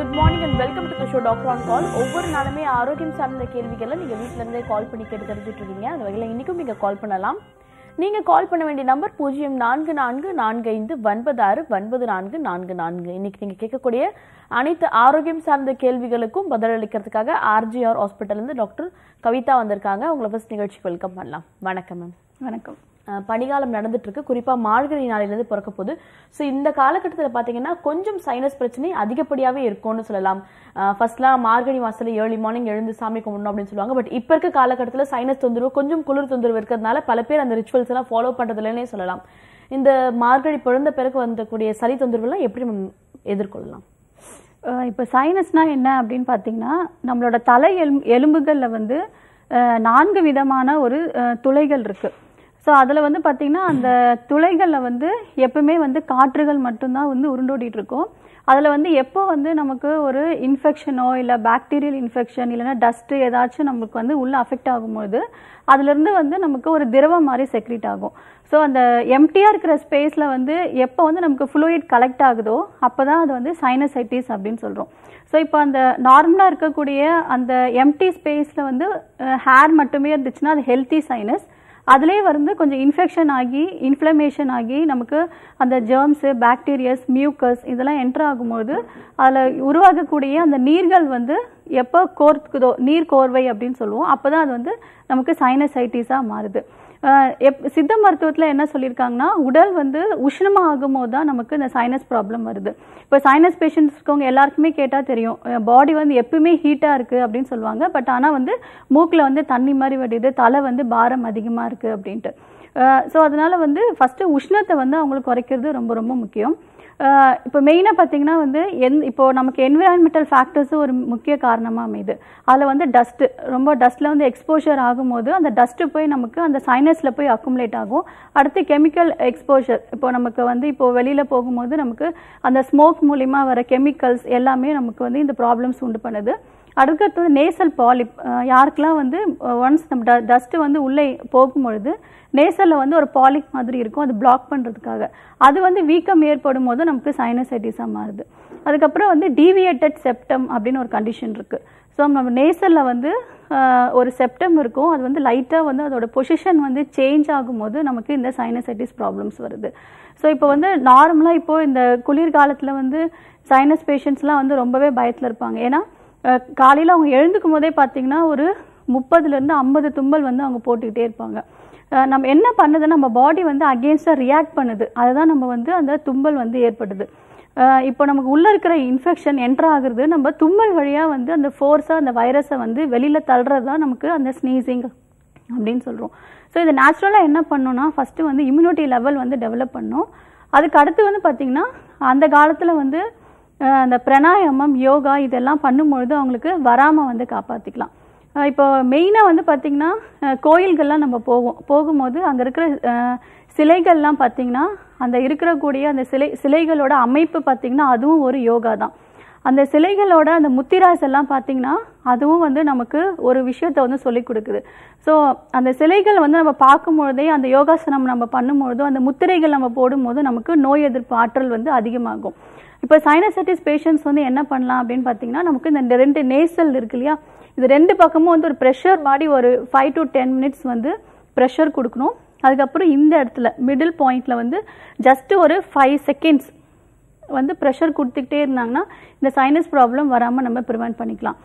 Good morning and welcome to the show doctor on call ஒவ்வொரு நாளுமே ஆரோக்கியம் சார்ந்த கேள்விகளை நீங்கள் வீட்டில இருந்தே கால் பண்ணி கேட்டு தெரிஞ்சுட்டு இருக்கீங்க அந்த வகையில் இன்னைக்கும் நீங்கள் கால் பண்ணலாம் நீங்கள் கால் பண்ண வேண்டிய நம்பர் பூஜ்ஜியம் நான்கு நான்கு நான்கு ஐந்து ஒன்பது ஆறு ஒன்பது நான்கு நான்கு நான்கு இன்னைக்கு நீங்கள் கேட்கக்கூடிய அனைத்து ஆரோக்கியம் சார்ந்த கேள்விகளுக்கும் பதிலளிக்கிறதுக்காக ஆர்ஜிஆர் ஹாஸ்பிட்டல்லேருந்து டாக்டர் கவிதா வந்திருக்காங்க உங்களை ஃபர்ஸ்ட் நிகழ்ச்சிக்கு வெல்கம் பண்ணலாம் வணக்கம் மேம் வணக்கம் அஹ் பனிகாலம் நடந்துட்டு இருக்கு குறிப்பா மார்கழி நாளிலிருந்து பிறக்க போகுது ஸோ இந்த காலகட்டத்தில் பார்த்தீங்கன்னா கொஞ்சம் சைனஸ் பிரச்சனை அதிகப்படியாவே இருக்கும்னு சொல்லலாம் ஃபர்ஸ்ட்லாம் மார்கழி மாசத்துல ஏர்லி மார்னிங் எழுந்து சாமி கும்பிடணும் அப்படின்னு சொல்லுவாங்க பட் இப்போ இருக்க காலகட்டத்தில் சைனஸ் தொந்தரவு கொஞ்சம் குளிர் தொந்தரவு இருக்கிறதுனால பல பேர் அந்த ரிச்சுவல்ஸ் எல்லாம் ஃபாலோ பண்றதில்லனே சொல்லலாம் இந்த மார்கழி பிறந்த பிறகு வந்தக்கூடிய சளி தொந்தரவுலாம் எப்படி நம்ம எதிர்கொள்ளலாம் அஹ் இப்போ சைனஸ்னா என்ன அப்படின்னு பார்த்தீங்கன்னா நம்மளோட தலை எலும் எலும்புகளில் வந்து அஹ், நான்கு விதமான ஒரு அஹ், துளைகள் இருக்கு ஸோ அதில் வந்து பார்த்தீங்கன்னா அந்த துளைகளில் வந்து எப்பவுமே வந்து காற்றுகள் மட்டும்தான் வந்து உருண்டோடிட்டு இருக்கும் அதில் வந்து எப்போ வந்து நமக்கு ஒரு இன்ஃபெக்ஷனோ இல்லை பாக்டீரியல் இன்ஃபெக்ஷன் இல்லைன்னா டஸ்ட்டு ஏதாச்சும் நமக்கு வந்து உள்ள அஃபெக்ட் ஆகும்போது அதுலேருந்து வந்து நமக்கு ஒரு திரவம் மாதிரி செக்ரீட் ஆகும் ஸோ அந்த எம்டியாக இருக்கிற ஸ்பேஸில் வந்து எப்போ வந்து நமக்கு ஃப்ளூயிட் கலெக்ட் ஆகுதோ அப்போ தான் அது வந்து சைனசைட்டிஸ் அப்படின்னு சொல்கிறோம் ஸோ இப்போ அந்த நார்மலாக இருக்கக்கூடிய அந்த எம்டி ஸ்பேஸில் வந்து ஹேர் மட்டுமே இருந்துச்சுன்னா அது ஹெல்த்தி சைனஸ் அதிலே வந்து கொஞ்சம் இன்ஃபெக்ஷன் ஆகி இன்ஃப்ளமேஷன் ஆகி நமக்கு அந்த ஜெர்ம்ஸு பாக்டீரியஸ் மியூக்கஸ் இதெல்லாம் என்டர் ஆகும்போது அதில் உருவாகக்கூடிய அந்த நீர்கள் வந்து எப்போ கோர்க்குதோ நீர் கோர்வை அப்படின்னு சொல்லுவோம் அப்போ தான் அது வந்து நமக்கு சைனசைட்டிஸாக மாறுது அஹ் எப் சித்த மருத்துவத்தில் என்ன சொல்லியிருக்காங்கன்னா உடல் வந்து உஷ்ணமாக ஆகும்போது தான் நமக்கு இந்த சைனஸ் ப்ராப்ளம் வருது இப்போ சைனஸ் பேஷண்ட்ஸ் இருக்கவங்க எல்லாருக்குமே கேட்டால் தெரியும் பாடி வந்து எப்பவுமே ஹீட்டாக இருக்குது அப்படின்னு சொல்லுவாங்க பட் ஆனால் வந்து மூக்கில் வந்து தண்ணி மாதிரி வடியுது தலை வந்து பாரம் அதிகமாக இருக்குது அப்படின்ட்டு ஸோ அதனால வந்து ஃபஸ்ட்டு உஷ்ணத்தை வந்து அவங்களுக்கு குறைக்கிறது ரொம்ப ரொம்ப முக்கியம் அஹ் இப்போ மெயினாக பார்த்தீங்கன்னா வந்து எந் இப்போ நமக்கு என்விரான்மெண்டல் ஃபேக்டர்ஸும் ஒரு முக்கிய காரணமாக அமையுது அதில் வந்து டஸ்ட்டு ரொம்ப டஸ்ட்டில் வந்து எக்ஸ்போஷர் ஆகும்போது அந்த டஸ்ட்டு போய் நமக்கு அந்த சைனஸில் போய் அக்குமுலேட் ஆகும் அடுத்து கெமிக்கல் எக்ஸ்போஷர் இப்போ நமக்கு வந்து இப்போ வெளியில் போகும்போது நமக்கு அந்த ஸ்மோக் மூலிமா வர கெமிக்கல்ஸ் எல்லாமே நமக்கு வந்து இந்த ப்ராப்ளம்ஸ் உண்டு பண்ணுது அடுத்தது நேசல் பாலிப் யாருக்கெல்லாம் வந்து ஒன்ஸ் நம்ம டஸ்ட்டு வந்து உள்ளே போகும்பொழுது நேசலில் வந்து ஒரு பாலிப் மாதிரி இருக்கும் அது பிளாக் பண்ணுறதுக்காக அது வந்து வீக்கம் ஏற்படும் போது நமக்கு சைனசைட்டிஸாக மாறுது அதுக்கப்புறம் வந்து டீவியேட்டட் செப்டம் அப்படின்னு ஒரு கண்டிஷன் இருக்குது ஸோ நம்ம நேசலில் வந்து அஹ், ஒரு செப்டம் இருக்கும் அது வந்து லைட்டாக வந்து அதோட பொசிஷன் வந்து சேஞ்ச் ஆகும்போது நமக்கு இந்த சைனசைட்டிஸ் ப்ராப்ளம்ஸ் வருது ஸோ இப்போ வந்து நார்மலாக இப்போ இந்த குளிர்காலத்தில் வந்து சைனஸ் பேஷண்ட்ஸ்லாம் வந்து ரொம்பவே பயத்தில் இருப்பாங்க ஏன்னா காலையில் அவங்க எழுந்துக்கும் போதே பார்த்தீங்கன்னா ஒரு முப்பதுலேருந்து ஐம்பது தும்பல் வந்து அவங்க போட்டுக்கிட்டே இருப்பாங்க அஹ் நம்ம என்ன பண்ணுதுன்னா நம்ம பாடி வந்து அகேன்ஸ்டாக ரியாக்ட் பண்ணுது அதுதான் நம்ம வந்து அந்த தும்பல் வந்து ஏற்படுது அஹ் இப்போ நமக்கு உள்ளே இருக்கிற இன்ஃபெக்ஷன் என்டர் ஆகுறது நம்ம தும்மல் வழியாக வந்து அந்த ஃபோர்ஸாக அந்த வைரஸை வந்து வெளியில் தள்ளுறது தான் நமக்கு அந்த ஸ்னீசிங் அப்படின்னு சொல்கிறோம் ஸோ இது நேச்சுரலாக என்ன பண்ணணும்னா ஃபஸ்ட்டு வந்து இம்யூனிட்டி லெவல் வந்து டெவலப் பண்ணணும் அதுக்கு அடுத்து வந்து பார்த்திங்கன்னா அந்த காலத்தில் வந்து அஹ், அந்த பிராணாயாமம் யோகா இதெல்லாம் பண்ணும்பொழுது அவங்களுக்கு வராமல் வந்து காப்பாற்றிக்கலாம் அஹ் இப்போ மெயினாக வந்து பார்த்திங்கன்னா அஹ் கோயில்கள்லாம் நம்ம போவோம் போகும்போது அங்கே இருக்கிற அஹ், சிலைகள்லாம் பார்த்திங்கன்னா அந்த இருக்கக்கூடிய அந்த சிலை சிலைகளோட அமைப்பு பார்த்திங்கன்னா அதுவும் ஒரு யோகா தான் அந்த சிலைகளோட அந்த முத்திராஸ் எல்லாம் பார்த்திங்கன்னா அதுவும் வந்து நமக்கு ஒரு விஷயத்தை வந்து சொல்லி கொடுக்குது ஸோ அந்த சிலைகள் வந்து நம்ம பார்க்கும்பொழுதே அந்த யோகாசனம் நம்ம பண்ணும்பொழுதோ அந்த முத்திரைகள் நம்ம போடும்போது நமக்கு நோய் எதிர்ப்பு ஆற்றல் வந்து அதிகமாகும் இப்போ சைனசைட்டிஸ் பேஷண்ட்ஸ் வந்து என்ன பண்ணலாம் அப்படின்னு பார்த்தீங்கன்னா நமக்கு இந்த ரெண்டு நேசல் இருக்கு இல்லையா இது ரெண்டு பக்கமும் வந்து ஒரு ப்ரெஷர் மாதிரி ஒரு ஃபைவ் டு டென் மினிட்ஸ் வந்து ப்ரெஷர் கொடுக்கணும் அதுக்கப்புறம் இந்த இடத்துல மிடில் பாயிண்ட்ல வந்து ஜஸ்ட் ஒரு ஃபைவ் செகண்ட்ஸ் வந்து ப்ரெஷர் கொடுத்துக்கிட்டே இருந்தாங்கன்னா இந்த சைனஸ் ப்ராப்ளம் வராமல் நம்ம ப்ரிவென்ட் பண்ணிக்கலாம்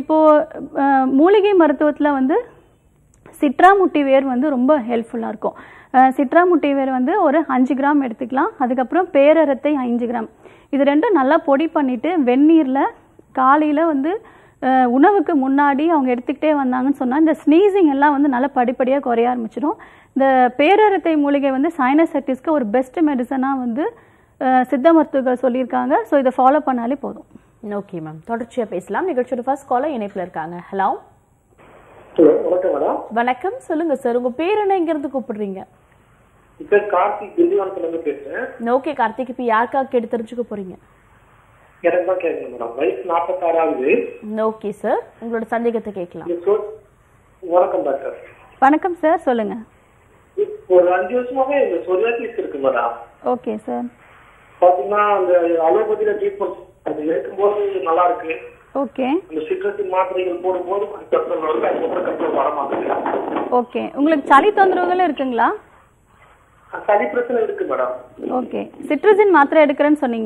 இப்போது மூலிகை மருத்துவத்தில் வந்து சிட்ராமுட்டி வேர் வந்து ரொம்ப ஹெல்ப்ஃபுல்லாக இருக்கும் அஹ் சிட்ராமுட்டி வேர் வந்து ஒரு அஞ்சு கிராம் எடுத்துக்கலாம் அதுக்கப்புறம் பேரரத்தை அஞ்சு கிராம் இது ரெண்டும் நல்லா பொடி பண்ணிவிட்டு வெந்நீரில் காலையில் வந்து அஹ் உணவுக்கு முன்னாடி அவங்க எடுத்துக்கிட்டே வந்தாங்கன்னு சொன்னால் இந்த ஸ்னீசிங் எல்லாம் வந்து நல்லா படிப்படியாக குறைய ஆரம்பிச்சிடும் இந்த பேரரத்தை மூலிகை வந்து சைனசைட்டிஸ்க்கு ஒரு பெஸ்ட் மெடிசனாக வந்து அஹ் சித்த மருத்துவர்கள் சொல்லியிருக்காங்க ஸோ இதை ஃபாலோ பண்ணாலே போதும் ஓகே மேம் தொடர்ச்சியா பேசலாம் நிகழ்ச்சியோட ஃபர்ஸ்ட் காலர் இணைப்புல இருக்காங்க ஹலோ ஹலோ வணக்கம் மேடம் வணக்கம் சொல்லுங்க சார் உங்க பேர் என்ன இங்க இருந்து கூப்பிடுறீங்க இப்போ கார்த்திக் திண்டிவனத்துல இருந்து பேசுறேன் ஓகே கார்த்திக் இப்போ யாருக்காக கேட்டு தெரிஞ்சுக்க போறீங்க எனக்கு தான் கேட்கணும் மேடம் வயசு நாற்பத்தாறாவது ஓகே சார் உங்களோட சந்தேகத்தை கேட்கலாம் இந்த சொ- வணக்கம் டாக்டர் வணக்கம் சார் சொல்லுங்கள் ஒரு அஞ்சு வருஷமாவே இந்த சொரியாசிஸ் இருக்கு மேடம் ஓகே சார் பாத்தீங்கன்னா அந்த அலோபதியில ட்ரீட்மெண்ட் அது எடுக்கும்போது நல்லா இருக்கு ஓகே அந்த சிட்ரஸின் மாத்திரைகள் போடும்போது கொஞ்சம் கண்ட்ரோல் வருது அதுக்கப்புறம் கண்ட்ரோல் வர மாட்டேங்குது ஓகே உங்களுக்கு சளி தொந்தரவுகள் இருக்குங்களா சளி பிரச்சனை இருக்கு மேடம் ஓகே சிட்ரசின் மாத்திரை எடுக்கிறேன்னு சொன்னீங்க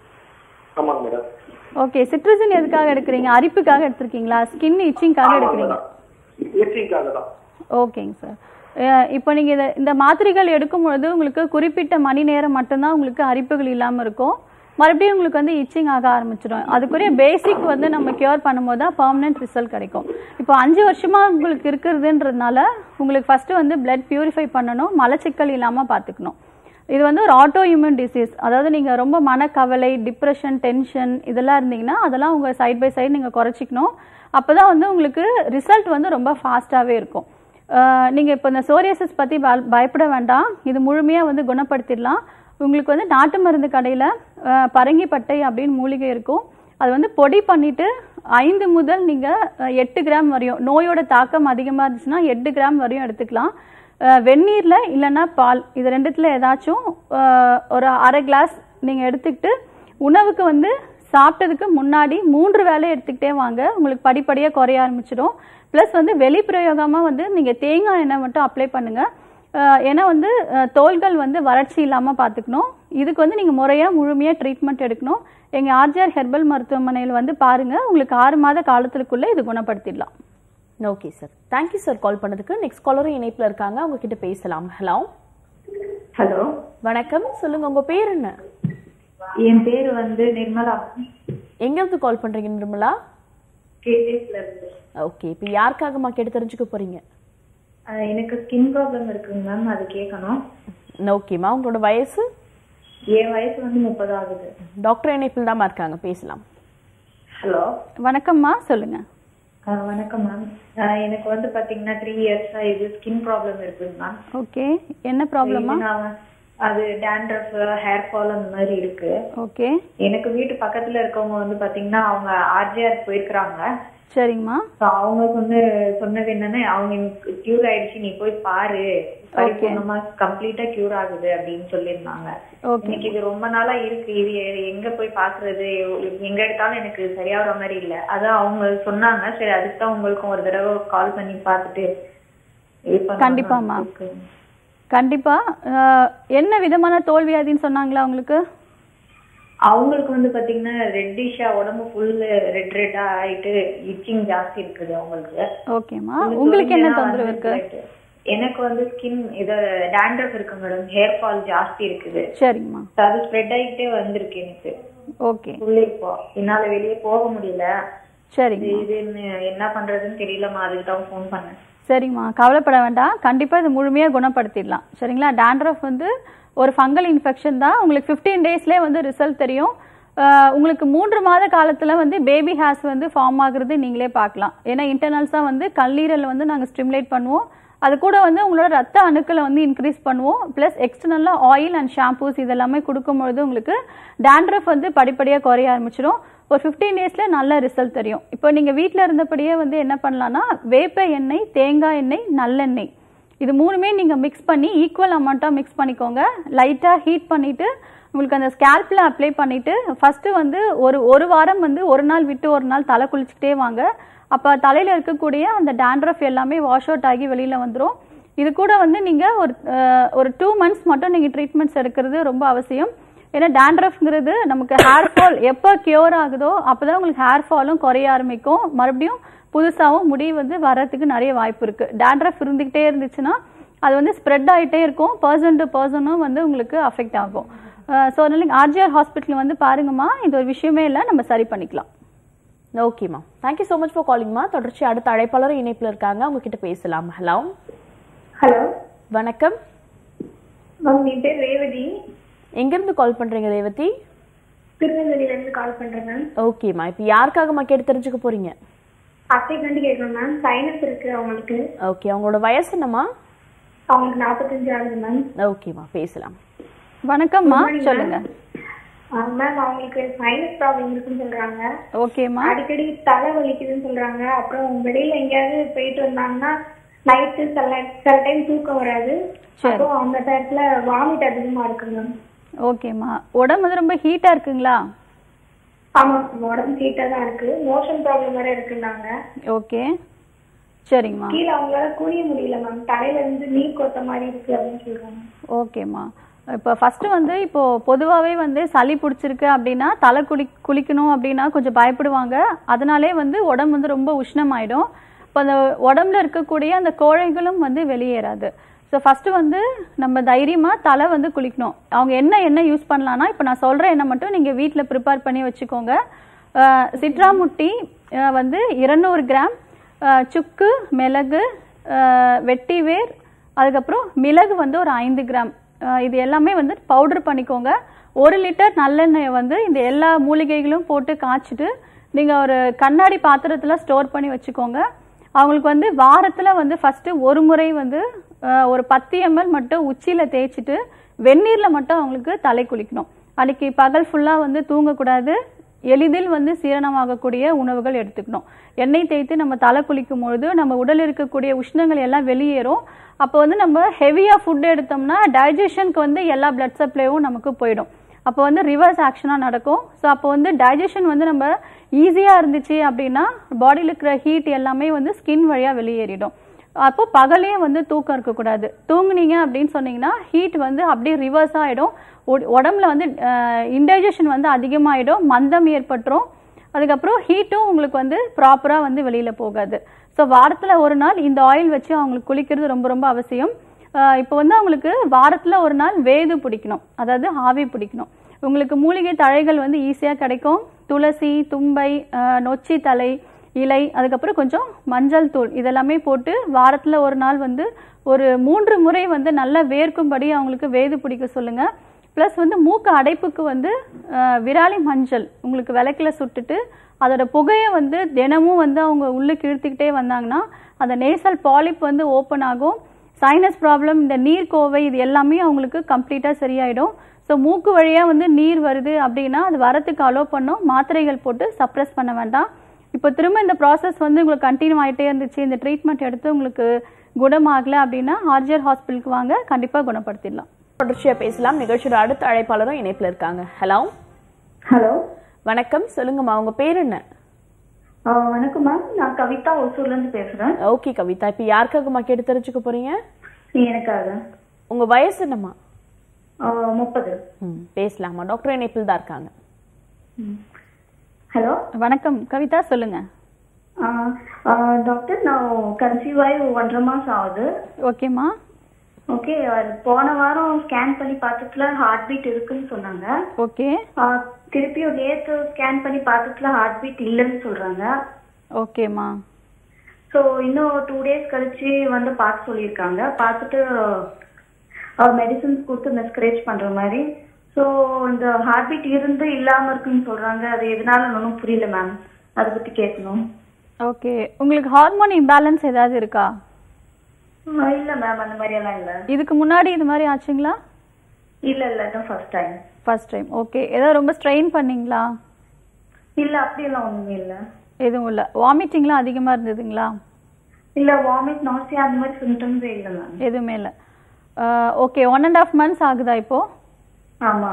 ஆமாங்க மேடம் ஓகே சிட்ரசின் எதுக்காக எடுக்கிறீங்க அரிப்புக்காக எடுத்திருக்கீங்களா ஸ்கின் இச்சிங்காக எடுக்கிறீங்க ஏசிக்காக தான் ஓகேங்க சார் அஹ் இப்போ நீங்கள் இதை இந்த மாத்திரைகள் எடுக்கும் பொழுது உங்களுக்கு குறிப்பிட்ட மணி நேரம் மட்டும்தான் உங்களுக்கு அரிப்புகள் இல்லாமல் இருக்கும் மறுபடியும் உங்களுக்கு வந்து இச்சிங் ஆக ஆரம்பிச்சிடும் அதுக்குரிய பேசிக் வந்து நம்ம கியூர் பண்ணும்போது தான் பர்மனெண்ட் ரிசல்ட் கிடைக்கும் இப்போ அஞ்சு வருஷமா உங்களுக்கு இருக்கிறதுன்றதுனால உங்களுக்கு ஃபர்ஸ்ட் வந்து பிளட் பியூரிஃபை பண்ணணும் மலச்சிக்கல் இல்லாமல் பார்த்துக்கணும் இது வந்து ஒரு ஆட்டோ இம்யூன் டிசீஸ் அதாவது நீங்கள் ரொம்ப மனக்கவலை டிப்ரெஷன் டென்ஷன் இதெல்லாம் இருந்தீங்கன்னா அதெல்லாம் உங்கள் சைட் பை சைடு நீங்கள் குறைச்சிக்கணும் அப்போ தான் வந்து உங்களுக்கு ரிசல்ட் வந்து ரொம்ப ஃபாஸ்ட்டாகவே இருக்கும் நீங்கள் இப்போ இந்த சோரியாசிஸ் பற்றி பயப்பட வேண்டாம் இது முழுமையாக வந்து குணப்படுத்திடலாம் உங்களுக்கு வந்து நாட்டு மருந்து கடையில் பரங்கிப்பட்டை அப்படின்னு மூலிகை இருக்கும் அது வந்து பொடி பண்ணிட்டு ஐந்து முதல் நீங்கள் எட்டு கிராம் வரையும் நோயோட தாக்கம் அதிகமாக இருந்துச்சுன்னா எட்டு கிராம் வரையும் எடுத்துக்கலாம் அஹ் வெந்நீர்ல இல்லைன்னா பால் இது ரெண்டுத்துல ஏதாச்சும் அஹ், ஒரு அரை கிளாஸ் நீங்க எடுத்துக்கிட்டு உணவுக்கு வந்து சாப்பிட்டதுக்கு முன்னாடி மூன்று வேளை எடுத்துக்கிட்டே வாங்க உங்களுக்கு படிப்படியாக குறைய ஆரம்பிச்சிடும் ப்ளஸ் வந்து வெளிப்பிரயோகமாக வந்து நீங்கள் தேங்காய் எண்ணெய் மட்டும் அப்ளை பண்ணுங்க அஹ், ஏன்னா வந்து அஹ், தோல்கள் வந்து வறட்சி இல்லாமல் பார்த்துக்கணும் இதுக்கு வந்து நீங்கள் முறையாக முழுமையாக ட்ரீட்மெண்ட் எடுக்கணும் எங்கள் ஆர்ஜிஆர் ஹெர்பல் மருத்துவமனையில் வந்து பாருங்கள் உங்களுக்கு ஆறு மாத காலத்துக்குள்ளே இது குணப்படுத்திடலாம் okay sir thank you sir call பண்ணதுக்கு நெக்ஸ்ட் காலரும் இணைப்புல இருக்காங்க அவங்க கிட்ட பேசலாம் ஹலோ ஹலோ வணக்கம் சொல்லுங்க உங்க பேர் என்ன என் பேர் வந்து நிர்மலா எங்க இருந்து கால் பண்றீங்க நிர்மலா கேஜிஎஸ்ல இருந்து ஓகே இப்போ யாருக்காகமா கேட்டு தெரிஞ்சுக்க போறீங்க அஹ் எனக்கு ஸ்கின் ப்ராப்ளம் இருக்குங்க மேம் அது கேட்கணும் ஓகேம்மா உங்களோட வயசு என் வயசு வந்து முப்பது ஆகுது டாக்டர் இணைப்பில் தாம்மா இருக்காங்க பேசலாம் ஹலோ வணக்கம்மா சொல்லுங்கள் வணக்கம் மேம் எனக்கு வந்து பாத்தீங்கன்னா த்ரீ இயர்ஸா இது ஸ்கின் ப்ராப்ளம் இருக்குங்க மேம் ஓகே என்ன ப்ராப்ளமா நான் அது டேண்ட்ரஃப் ஹேர் ஃபால் அந்த மாதிரி இருக்கு ஓகே எனக்கு வீட்டு பக்கத்துல இருக்கவங்க வந்து பாத்தீங்கன்னா அவங்க ஆர்ஜிஆர் போயிருக்கிறாங்க சரிங்கம்மா So, அவங்க சொன்ன சொன்னது என்னன்னா அவங்க கியூர் ஆயிடுச்சு நீ போய் பாரு பரிபூர்ணமா கம்ப்ளீட்டா கியூர் ஆகுது அப்படின்னு சொல்லியிருந்தாங்க ஓகே எனக்கு இது ரொம்ப நாளா இருக்கு இது எ- எங்க போய் பாக்குறது எங்க எடுத்தாலும் எனக்கு சரியாகிற மாதிரி இல்ல அதான் அவங்க சொன்னாங்க சரி அதுக்கு தான் உங்களுக்கும் ஒரு தடவை கால் பண்ணி பார்த்துட்டு இது பண்ணலாம்னு கண்டிப்பாம்மா. இருக்கேன். கண்டிப்பா அஹ், என்ன விதமான தோல்வியாதின்னு சொன்னாங்களா உங்களுக்கு அவங்களுக்கு வந்து பாத்தீங்கன்னா ரெட்டிஷா உடம்பு ஃபுல் ரெட் ரெட்டா ஆயிட்டு இச்சிங் ஜாஸ்தி இருக்குது அவங்களுக்கு ஓகேம்மா உங்களுக்கு என்ன தொந்தரவு இருக்கு எனக்கு வந்து ஸ்கின் இது டேண்ட்ரஃப் இருக்கு மேடம் ஹேர் ஃபால் ஜாஸ்தி இருக்குது சரிங்கம்மா அது ஸ்ப்ரெட் ஆகிட்டே வந்திருக்கு எனக்கு ஓகே உள்ளே இப்போ என்னால வெளியே போக முடியல சரிங்க இது இதுன்னு என்ன பண்றதுன்னு தெரியலம்மா அதுக்கு தான் ஃபோன் பண்ணேன் சரிம்மா கவலைப்பட வேண்டாம் கண்டிப்பாக இது முழுமையாக குணப்படுத்திடலாம் சரிங்களா டேண்ட்ரஃப் வந்து ஒரு ஃபங்கல் இன்ஃபெக்ஷன் தான் உங்களுக்கு ஃபிஃப்டீன் டேஸ்லேயே வந்து ரிசல்ட் தெரியும் அஹ், உங்களுக்கு மூன்று மாத காலத்தில் வந்து பேபி ஹேர்ஸ் வந்து ஃபார்ம் ஆகுறது நீங்களே பார்க்கலாம் ஏன்னா இன்டர்னல்ஸாக வந்து கல்லீரல் வந்து நாங்கள் ஸ்டிமுலேட் பண்ணுவோம் அது கூட வந்து உங்களோட ரத்த அணுக்களை வந்து இன்க்ரீஸ் பண்ணுவோம் ப்ளஸ் எக்ஸ்டர்னலாக ஆயில் அண்ட் ஷாம்பூஸ் இதெல்லாமே கொடுக்கும்பொழுது உங்களுக்கு டேண்ட்ரஃப் வந்து படிப்படியாக குறைய ஆரம்பிச்சிடும் ஒரு ஃபிஃப்டீன் டேஸில் நல்ல ரிசல்ட் தெரியும் இப்போ நீங்கள் வீட்டில் இருந்தபடியே வந்து என்ன பண்ணலாம்னா வேப்ப எண்ணெய் தேங்காய் எண்ணெய் நல்லெண்ணெய் இது மூணுமே நீங்கள் மிக்ஸ் பண்ணி ஈக்குவல் அமௌண்ட்டாக மிக்ஸ் பண்ணிக்கோங்க லைட்டாக ஹீட் பண்ணிவிட்டு உங்களுக்கு அந்த ஸ்கேல்பில் அப்ளை பண்ணிவிட்டு ஃபஸ்ட்டு வந்து ஒரு ஒரு வாரம் வந்து ஒரு நாள் விட்டு ஒரு நாள் தலை குளிச்சுக்கிட்டே வாங்க அப்போ தலையில் இருக்கக்கூடிய அந்த டேண்ட்ரஃப் எல்லாமே வாஷ் அவுட் ஆகி வெளியில் வந்துடும் இது கூட வந்து நீங்கள் ஒரு அஹ், ஒரு டூ மந்த்ஸ் மட்டும் நீங்கள் ட்ரீட்மெண்ட்ஸ் எடுக்கிறது ரொம்ப அவசியம் ஏன்னா டேண்ட்ரஃப்ங்கிறது நமக்கு ஹேர் ஃபால் எப்போ கியூர் ஆகுதோ அப்போ தான் உங்களுக்கு ஹேர் ஃபாலும் குறைய ஆரம்பிக்கும் மறுபடியும் புதுசாகவும் முடி வந்து வர்றதுக்கு நிறைய வாய்ப்பு இருக்குது டேண்ட்ரஃப் இருந்துக்கிட்டே இருந்துச்சுன்னா அது வந்து ஸ்ப்ரெட் ஆகிட்டே இருக்கும் பர்சன் டு பர்சனும் வந்து உங்களுக்கு அஃபெக்ட் ஆகும் ஸோ அதனால ஆர்ஜிஆர் ஹாஸ்பிட்டல் வந்து பாருங்கம்மா இது ஒரு விஷயமே இல்லை நம்ம சரி பண்ணிக்கலாம் ஓகேம்மா தேங்க்யூ ஸோ மச் ஃபார் காலிங்மா தொடர்ச்சி அடுத்த அழைப்பாளரும் இணைப்பில் இருக்காங்க அவங்க கிட்ட பேசலாம் ஹலோ ஹலோ வணக்கம் மேம் என் பேர் ரேவதி எங்கேருந்து கால் பண்றீங்க ரேவதி திருநெல்வேலியில இருந்து கால் பண்றேன் மேம் ஓகேம்மா இப்போ யாருக்காகம்மா கேட்டு தெரிஞ்சுக்க போறீங்க அத்தைக்காண்டி கேட்கணும் மேம் சைனஸ் இருக்கு அவங்களுக்கு ஓகே அவங்களோட வயசு என்னம்மா அவங்களுக்கு நாற்பத்தஞ்சு ஆகுது மேம் ஓகேம்மா பேசலாம் வணக்கம்மா சொல்லுங்க மேம் அவங்களுக்கு சைனஸ் ப்ராப்ளம் இருக்குன்னு சொல்றாங்க ஓகேம்மா அடிக்கடி தலை வலிக்குதுன்னு சொல்றாங்க அப்புறம் வெளியில எங்கேயாவது போயிட்டு வந்தாங்கன்னா நைட்டு சில சில டைம் தூக்கம் வராது சரி. அப்புறம் அந்த டயத்துல வாமிட் அதிகமா இருக்கு மேம் ஓகேம்மா உடம்பு வந்து ரொம்ப ஹீட்டாக இருக்குங்களா ஆமா மேம் உடம்பு ஹீட்டா தான் இருக்கு மோஷன் ப்ராப்ளம் வேற இருக்குன்னாங்க ஓகே சரிங்கம்மா கீழே அவங்களால குனிய முடியல மேம் தலையில இருந்து நீர் கொத்த மாதிரி இருக்கு அப்படின்னு சொல்றாங்க ஓகேம்மா இப்போ ஃபஸ்ட்டு வந்து இப்போ பொதுவாகவே வந்து சளி பிடிச்சிருக்கு அப்படின்னா தலை குளி குளிக்கணும் அப்படின்னா கொஞ்சம் பயப்படுவாங்க அதனாலே வந்து உடம்பு வந்து ரொம்ப உஷ்ணமாயிடும் இப்போ அந்த உடம்புல இருக்கக்கூடிய அந்த கோழைகளும் வந்து வெளியேறாது ஸோ ஃபஸ்ட்டு வந்து நம்ம தைரியமாக தலை வந்து குளிக்கணும் அவங்க என்ன எண்ணெய் யூஸ் பண்ணலான்னா இப்போ நான் சொல்கிற எண்ணெய் மட்டும் நீங்கள் வீட்டில் ப்ரிப்பேர் பண்ணி வச்சுக்கோங்க அஹ், சிட்ராமுட்டி அஹ், வந்து இருநூறு கிராம் அஹ், சுக்கு மிளகு அஹ், வெட்டிவேர் அதுக்கப்புறம் மிளகு வந்து ஒரு ஐந்து கிராம் அஹ், இது எல்லாமே வந்து பவுடர் பண்ணிக்கோங்க ஒரு லிட்டர் நல்லெண்ணெயை வந்து இந்த எல்லா மூலிகைகளும் போட்டு காய்ச்சிட்டு நீங்கள் ஒரு கண்ணாடி பாத்திரத்தில் ஸ்டோர் பண்ணி வச்சுக்கோங்க அவங்களுக்கு வந்து வாரத்தில் வந்து ஃபஸ்ட்டு ஒரு முறை வந்து அஹ், ஒரு பத்து எம்எல் மட்டும் உச்சியில் தேய்ச்சிட்டு வெந்நீரில் மட்டும் அவங்களுக்கு தலை குளிக்கணும் அன்னைக்கு பகல் ஃபுல்லாக வந்து தூங்கக்கூடாது எளிதில் வந்து சீரணமாகக்கூடிய உணவுகள் எடுத்துக்கணும் எண்ணெய் தேய்த்து நம்ம தலை குளிக்கும் பொழுது நம்ம உடல் இருக்கக்கூடிய உஷ்ணங்கள் எல்லாம் வெளியேறும் அப்போ வந்து நம்ம ஹெவியாக ஃபுட் எடுத்தோம்னா டைஜஷனுக்கு வந்து எல்லா பிளட் சப்ளையும் நமக்கு போயிடும் அப்போ வந்து ரிவர்ஸ் ஆக்ஷனாக நடக்கும் ஸோ அப்போ வந்து டைஜஷன் வந்து நம்ம ஈஸியாக இருந்துச்சு அப்படின்னா பாடியில் இருக்கிற ஹீட் எல்லாமே வந்து ஸ்கின் வழியாக வெளியேறிடும் அப்போ பகலே வந்து தூக்கம் இருக்கக்கூடாது தூங்குனீங்க அப்படின்னு சொன்னீங்கன்னா ஹீட் வந்து அப்படியே ரிவர்ஸ் ஆகிடும் உடம்புல வந்து இன்டைஜஷன் வந்து அதிகமாகிடும் மந்தம் ஏற்பட்டுரும் அதுக்கப்புறம் ஹீட்டும் உங்களுக்கு வந்து ப்ராப்பராக வந்து வெளியில் போகாது ஸோ வாரத்தில் ஒரு நாள் இந்த ஆயில் வச்சு அவங்களுக்கு குளிக்கிறது ரொம்ப ரொம்ப அவசியம் ஆஹ் இப்போ வந்து அவங்களுக்கு வாரத்தில் ஒரு நாள் வேது பிடிக்கணும் அதாவது ஆவி பிடிக்கணும் உங்களுக்கு மூலிகை தழைகள் வந்து ஈஸியாக கிடைக்கும் துளசி தும்பை ஆஹ் நொச்சி தலை இலை அதுக்கப்புறம் கொஞ்சம் மஞ்சள் தூள் இதெல்லாமே போட்டு வாரத்தில் ஒரு நாள் வந்து ஒரு மூன்று முறை வந்து நல்லா வேர்க்கும்படி அவங்களுக்கு வேது பிடிக்க சொல்லுங்கள் ப்ளஸ் வந்து மூக்கு அடைப்புக்கு வந்து ஆஹ் விராலி மஞ்சள் உங்களுக்கு விளக்குல சுட்டுட்டு அதோட புகையை வந்து தினமும் வந்து அவங்க உள்ளுக்கு இழுத்துக்கிட்டே வந்தாங்கன்னா அந்த நேசல் பாலிப் வந்து ஓப்பன் ஆகும் சைனஸ் ப்ராப்ளம் இந்த நீர் கோவை இது எல்லாமே அவங்களுக்கு கம்ப்ளீட்டாக சரியாயிடும் ஸோ மூக்கு வழியாக வந்து நீர் வருது அப்படின்னா அது வரத்துக்கு அலோவ் பண்ணோம் மாத்திரைகள் போட்டு சப்ரஸ் பண்ண வேண்டாம் இப்போ திரும்ப இந்த ப்ராசஸ் வந்து உங்களுக்கு கண்டினியூ ஆகிட்டே இருந்துச்சு இந்த ட்ரீட்மெண்ட் எடுத்து உங்களுக்கு குணமாகலை அப்படின்னா ஆர்ஜிஆர் ஹாஸ்பிட்டலுக்கு வாங்க கண்டிப்பாக குணப்படுத்திடலாம் தொடர்ச்சியா பேசலாம் நிகழ்ச்சியோட அடுத்த அழைப்பாளரும் இணைப்புல இருக்காங்க ஹலோ ஹலோ வணக்கம் சொல்லுங்கம்மா உங்க பேர் என்ன வணக்கம் மேம் நான் கவிதா ஒசூர்ல இருந்து பேசுறேன் ஓகே கவிதா இப்போ யாருக்காகம்மா கேட்டு தெரிஞ்சுக்க போறீங்க எனக்காக உங்க வயசு என்னம்மா முப்பது ம் பேசலாமா டாக்டர் இணைப்பில் தான் இருக்காங்க ஹலோ வணக்கம் கவிதா சொல்லுங்க டாக்டர் நான் கன்சீவ் ஆகி ஒன்றரை மாசம் ஆகுது ஓகேம்மா ஓகே போன வாரம் ஸ்கேன் பண்ணி பார்த்ததுல ஹார்ட் பீட் இருக்குன்னு சொன்னாங்க ஓகே ஆஹ் திருப்பியும் நேத்து ஸ்கேன் பண்ணி பார்த்ததுல ஹார்ட் பீட் இல்லைன்னு சொல்றாங்க ஓகேம்மா ஸோ இன்னும் டூ டேஸ் கழிச்சு வந்து பார்த்து சொல்லியிருக்காங்க பார்த்துட்டு மெடிசன்ஸ் கொடுத்து மெஸ்கரேஜ் பண்ற மாதிரி ஸோ இந்த ஹார்ட் பீட் இருந்து இல்லாம இருக்குன்னு சொல்றாங்க அது எதனால ஒன்றும் புரியல மேம் அதை பத்தி கேட்கணும் ஓகே உங்களுக்கு ஹார்மோன் இம்பேலன்ஸ் ஏதாவது இருக்கா ஆஹ் இல்ல மேம் அந்த மாதிரி எல்லாம் இல்ல இதுக்கு முன்னாடி இது மாதிரி ஆச்சுங்களா இல்ல இல்ல இதான் first time first time okay ஏதாவது ரொம்ப ஸ்ட்ரெயின் பண்ணீங்களா இல்ல அப்படியெல்லாம் ஒண்ணுமே இல்ல எதுவும் இல்லை வாமிட்டிங்லாம் அதிகமாக இருந்ததுங்களா இல்ல வாமிட் நாசியா அந்த மாதிரி சிம்டம்ஸே இல்ல மேம் எதுவுமே இல்லை okay one and half months ஆகுதா இப்போ ஆமா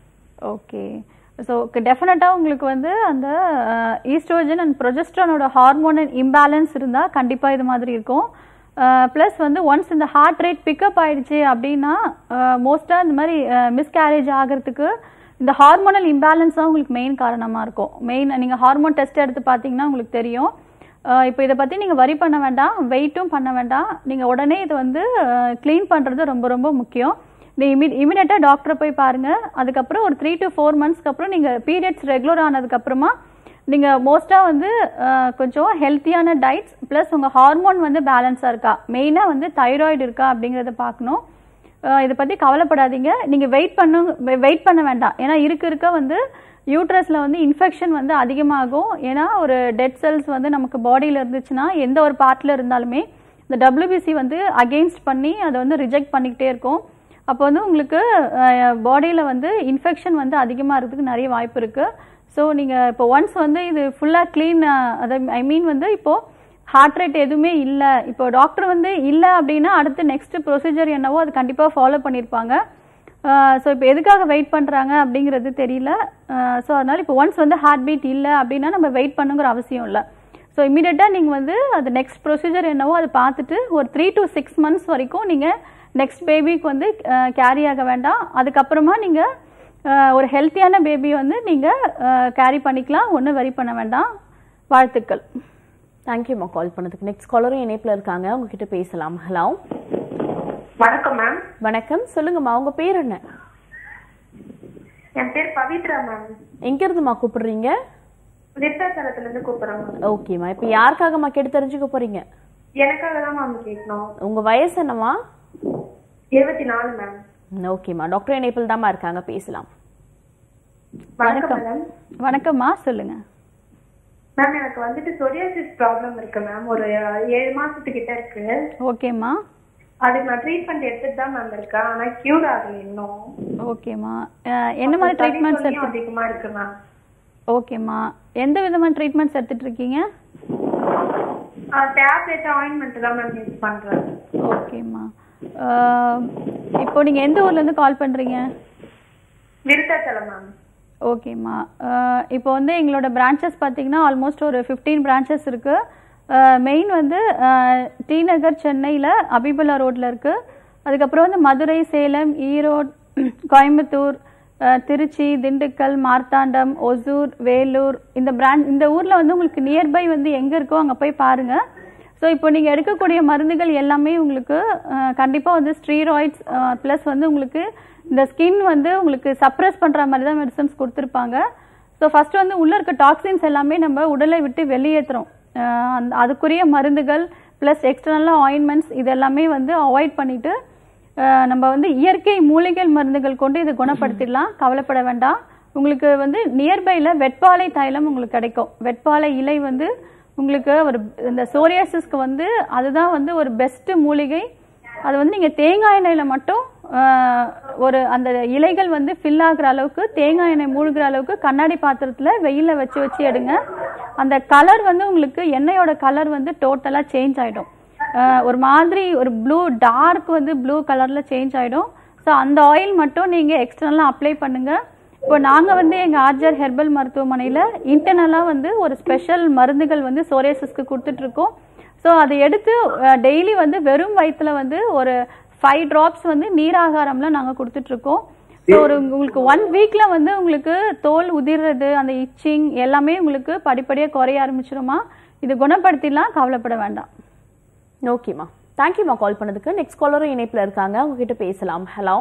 ஓகே ஸோ டெஃபினட்டாக உங்களுக்கு வந்து அந்த ஈஸ்ட்ரோஜன் அண்ட் ப்ரொஜெஸ்ட்ரானோட ஹார்மோனல் இம்பேலன்ஸ் இருந்தால் கண்டிப்பாக இது மாதிரி இருக்கும் ப்ளஸ் வந்து ஒன்ஸ் இந்த ஹார்ட் ரேட் பிக்கப் ஆயிடுச்சு அப்படின்னா மோஸ்ட்டாக இந்த மாதிரி மிஸ்கேரேஜ் ஆகிறதுக்கு இந்த ஹார்மோனல் இம்பேலன்ஸ் தான் உங்களுக்கு மெயின் காரணமாக இருக்கும் மெயின் நீங்கள் ஹார்மோன் டெஸ்ட் எடுத்து பார்த்தீங்கன்னா உங்களுக்கு தெரியும் இப்போ இதை பற்றி நீங்கள் வரி பண்ண வேண்டாம் வெயிட்டும் பண்ண வேண்டாம் நீங்கள் உடனே இதை வந்து க்ளீன் பண்ணுறது ரொம்ப ரொம்ப முக்கியம் நீ இமி இமீடியட்டாக டாக்டரை போய் பாருங்கள் அதுக்கப்புறம் ஒரு த்ரீ டு ஃபோர் மந்த்ஸ்க்கு அப்புறம் நீங்கள் பீரியட்ஸ் ரெகுலர் ஆனதுக்கப்புறமா நீங்கள் மோஸ்ட்டாக வந்து அஹ், கொஞ்சம் ஹெல்த்தியான டயட்ஸ் ப்ளஸ் உங்கள் ஹார்மோன் வந்து பேலன்ஸாக இருக்கா மெயினாக வந்து தைராய்டு இருக்கா அப்படிங்கிறத பார்க்கணும் அஹ், இதை பற்றி கவலைப்படாதீங்க நீங்கள் வெயிட் பண்ணு வெயிட் பண்ண வேண்டாம் ஏன்னா இருக்க இருக்க வந்து யூட்ரஸில் வந்து இன்ஃபெக்ஷன் வந்து அதிகமாகும் ஏன்னா ஒரு டெட் செல்ஸ் வந்து நமக்கு பாடியில் இருந்துச்சுன்னா எந்த ஒரு பார்ட்டில் இருந்தாலுமே இந்த டபிள்யூபிசி வந்து அகெயின்ஸ்ட் பண்ணி அதை வந்து ரிஜெக்ட் பண்ணிக்கிட்டே இருக்கும் அப்போ வந்து உங்களுக்கு பாடியில் வந்து இன்ஃபெக்ஷன் வந்து அதிகமாக இருக்கிறதுக்கு நிறைய வாய்ப்பு இருக்குது ஸோ நீங்கள் இப்போ ஒன்ஸ் வந்து இது ஃபுல்லாக க்ளீன் அதை ஐ மீன் வந்து இப்போது ஹார்ட் ரேட் எதுவுமே இல்லை இப்போ டாக்டர் வந்து இல்லை அப்படின்னா அடுத்து நெக்ஸ்ட் ப்ரொசீஜர் என்னவோ அது கண்டிப்பாக ஃபாலோ பண்ணியிருப்பாங்க ஸோ இப்போ எதுக்காக வெயிட் பண்ணுறாங்க அப்படிங்கிறது தெரியல ஸோ அதனால் இப்போ ஒன்ஸ் வந்து ஹார்ட் பீட் இல்லை அப்படின்னா நம்ம வெயிட் பண்ணுங்கிற அவசியம் இல்லை ஸோ இமீடியட்டாக நீங்கள் வந்து அது நெக்ஸ்ட் ப்ரொசீஜர் என்னவோ அதை பார்த்துட்டு ஒரு த்ரீ to சிக்ஸ் மந்த்ஸ் வரைக்கும் நீங்கள் நெக்ஸ்ட் பேபிக்கு வந்து கேரி ஆக வேண்டாம் அதுக்கப்புறமா நீங்கள் ஒரு ஹெல்த்தியான பேபி வந்து நீங்கள் கேரி பண்ணிக்கலாம் ஒன்றும் வெரி பண்ண வேண்டாம் வாழ்த்துக்கள் தேங்க்யூம்மா கால் பண்ணதுக்கு நெக்ஸ்ட் காலரும் இணைப்புல இருக்காங்க உங்ககிட்ட பேசலாம் ஹலோ வணக்கம் மேம் வணக்கம் சொல்லுங்கம்மா உங்க பேர் என்ன என் பேர் பவித்ரா மேம் எங்க இருந்துமா கூப்பிடுறீங்க விருத்தாச்சலத்துல இருந்து கூப்பிடுறேன் மேம் ஓகேம்மா இப்போ யாருக்காகம்மா கேட்டு தெரிஞ்சுக்க போறீங்க எனக்காக தான் மேம் கேட்கணும் உங்க வயசு என்னம்மா இருபத்தி நாலு மேம் ஓகேம்மா டாக்டர் இணைப்பில் தாம்மா இருக்காங்க பேசலாம் வணக்கம் மேம் வணக்கம்மா சொல்லுங்கள் மேம் எனக்கு வந்துட்டு சொரியாசிஸ் ப்ராப்ளம் இருக்கு மேம் ஒரு அஹ், ஏழு மாசத்துக்கிட்ட இருக்கு ஓகேம்மா அதுக்கு நான் ட்ரீட்மெண்ட் எடுத்துட்டு தான் மேம் இருக்கேன் ஆனா கியூர் ஆகல இன்னும் ஓகேம்மா அஹ், என்ன மாதிரி ட்ரீட்மெண்ட்ஸ் சளி எடுத்து தொல்லையும் அதிகமா இருக்கு மேம் ஓகேம்மா எந்த விதமான ட்ரீட்மெண்ட்ஸ் எடுத்துட்டு இருக்கீங்க டேப்லெட் ஆயின்மெண்ட் தான் மேம் யூஸ் பண்றேன் ஓகேம்மா அஹ், இப்போ நீங்கள் எந்த ஊர்லேருந்து கால் பண்ணுறீங்க விருத்தாச்சலம் மேம் ஓகேம்மா அஹ், இப்போ வந்து எங்களோட பிரான்ச்சஸ் பார்த்தீங்கன்னா ஆல்மோஸ்ட் ஒரு ஃபிஃப்டீன் பிரான்ச்சஸ் இருக்குது மெயின் வந்து அஹ், டி நகர் சென்னையில் அபிபுல்லா ரோட்டில் இருக்குது அதுக்கப்புறம் வந்து மதுரை சேலம் ஈரோடு கோயம்புத்தூர் அஹ், திருச்சி திண்டுக்கல் மார்த்தாண்டம் ஒசூர் வேலூர் இந்த பிராண்ட் இந்த ஊரில் வந்து உங்களுக்கு நியர்பை வந்து எங்கே இருக்கோ அங்கே போய் பாருங்கள் ஸோ இப்போ நீங்கள் எடுக்கக்கூடிய மருந்துகள் எல்லாமே உங்களுக்கு கண்டிப்பாக வந்து ஸ்டீராய்ட்ஸ் ப்ளஸ் வந்து உங்களுக்கு இந்த ஸ்கின் வந்து உங்களுக்கு சப்ரஸ் பண்ணுற மாதிரி தான் மெடிசன்ஸ் கொடுத்துருப்பாங்க ஸோ ஃபர்ஸ்ட் வந்து உள்ளே இருக்க டாக்ஸின்ஸ் எல்லாமே நம்ம உடலை விட்டு வெளியேற்றுறோம் அஹ் அந்த அதுக்குரிய மருந்துகள் ப்ளஸ் எக்ஸ்டர்னலாக ஆயின்மெண்ட்ஸ் இதெல்லாமே வந்து அவாய்ட் பண்ணிட்டு அஹ் நம்ம வந்து இயற்கை மூலிகை மருந்துகள் கொண்டு இதை குணப்படுத்திடலாம் கவலைப்பட வேண்டாம் உங்களுக்கு வந்து நியர்பையில் வெட்பாலை தைலம் உங்களுக்கு கிடைக்கும் வெட்பாலை இலை வந்து உங்களுக்கு ஒரு இந்த சோரியாசிஸ்க்கு வந்து அதுதான் வந்து ஒரு பெஸ்ட் மூலிகை அது வந்து நீங்கள் தேங்காய் எண்ணெயில் மட்டும் ஆஹ், ஒரு அந்த இலைகள் வந்து ஃபில் ஆகுற அளவுக்கு தேங்காய் எண்ணெய் மூழ்கிற அளவுக்கு கண்ணாடி பாத்திரத்தில் வெயிலில் வச்சு வச்சு எடுங்க அந்த கலர் வந்து உங்களுக்கு எண்ணெயோட கலர் வந்து டோட்டலாக சேஞ்ச் ஆகிடும் ஒரு மாதிரி ஒரு ப்ளூ டார்க் வந்து ப்ளூ கலரில் சேஞ்ச் ஆகிடும் ஸோ அந்த ஆயில் மட்டும் நீங்கள் எக்ஸ்டர்னலாக அப்ளை பண்ணுங்கள் இப்போ நாங்கள் வந்து எங்கள் ஆர்ஜர் ஹெர்பல் மருத்துவமனையில் இன்டர்னலாக வந்து ஒரு ஸ்பெஷல் மருந்துகள் வந்து சோரியாசிஸ்க்கு கொடுத்துட்ருக்கோம் ஸோ அதை எடுத்து டெய்லி வந்து வெறும் வயிற்றுல வந்து ஒரு ஃபைவ் ட்ராப்ஸ் வந்து நீராகாரம்லாம் நாங்கள் கொடுத்துட்ருக்கோம் ஸோ ஒரு உங்களுக்கு ஒன் வீக்கில் வந்து உங்களுக்கு தோல் உதிர்றது அந்த இச்சிங் எல்லாமே உங்களுக்கு படிப்படியாக குறைய ஆரம்பிச்சிருமா இது குணப்படுத்திடலாம் கவலைப்பட வேண்டாம் ஓகேம்மா தேங்க்யூம்மா கால் பண்ணதுக்கு நெக்ஸ்ட் காலரும் இணைப்பில் இருக்காங்க உங்ககிட்ட பேசலாம் ஹலோ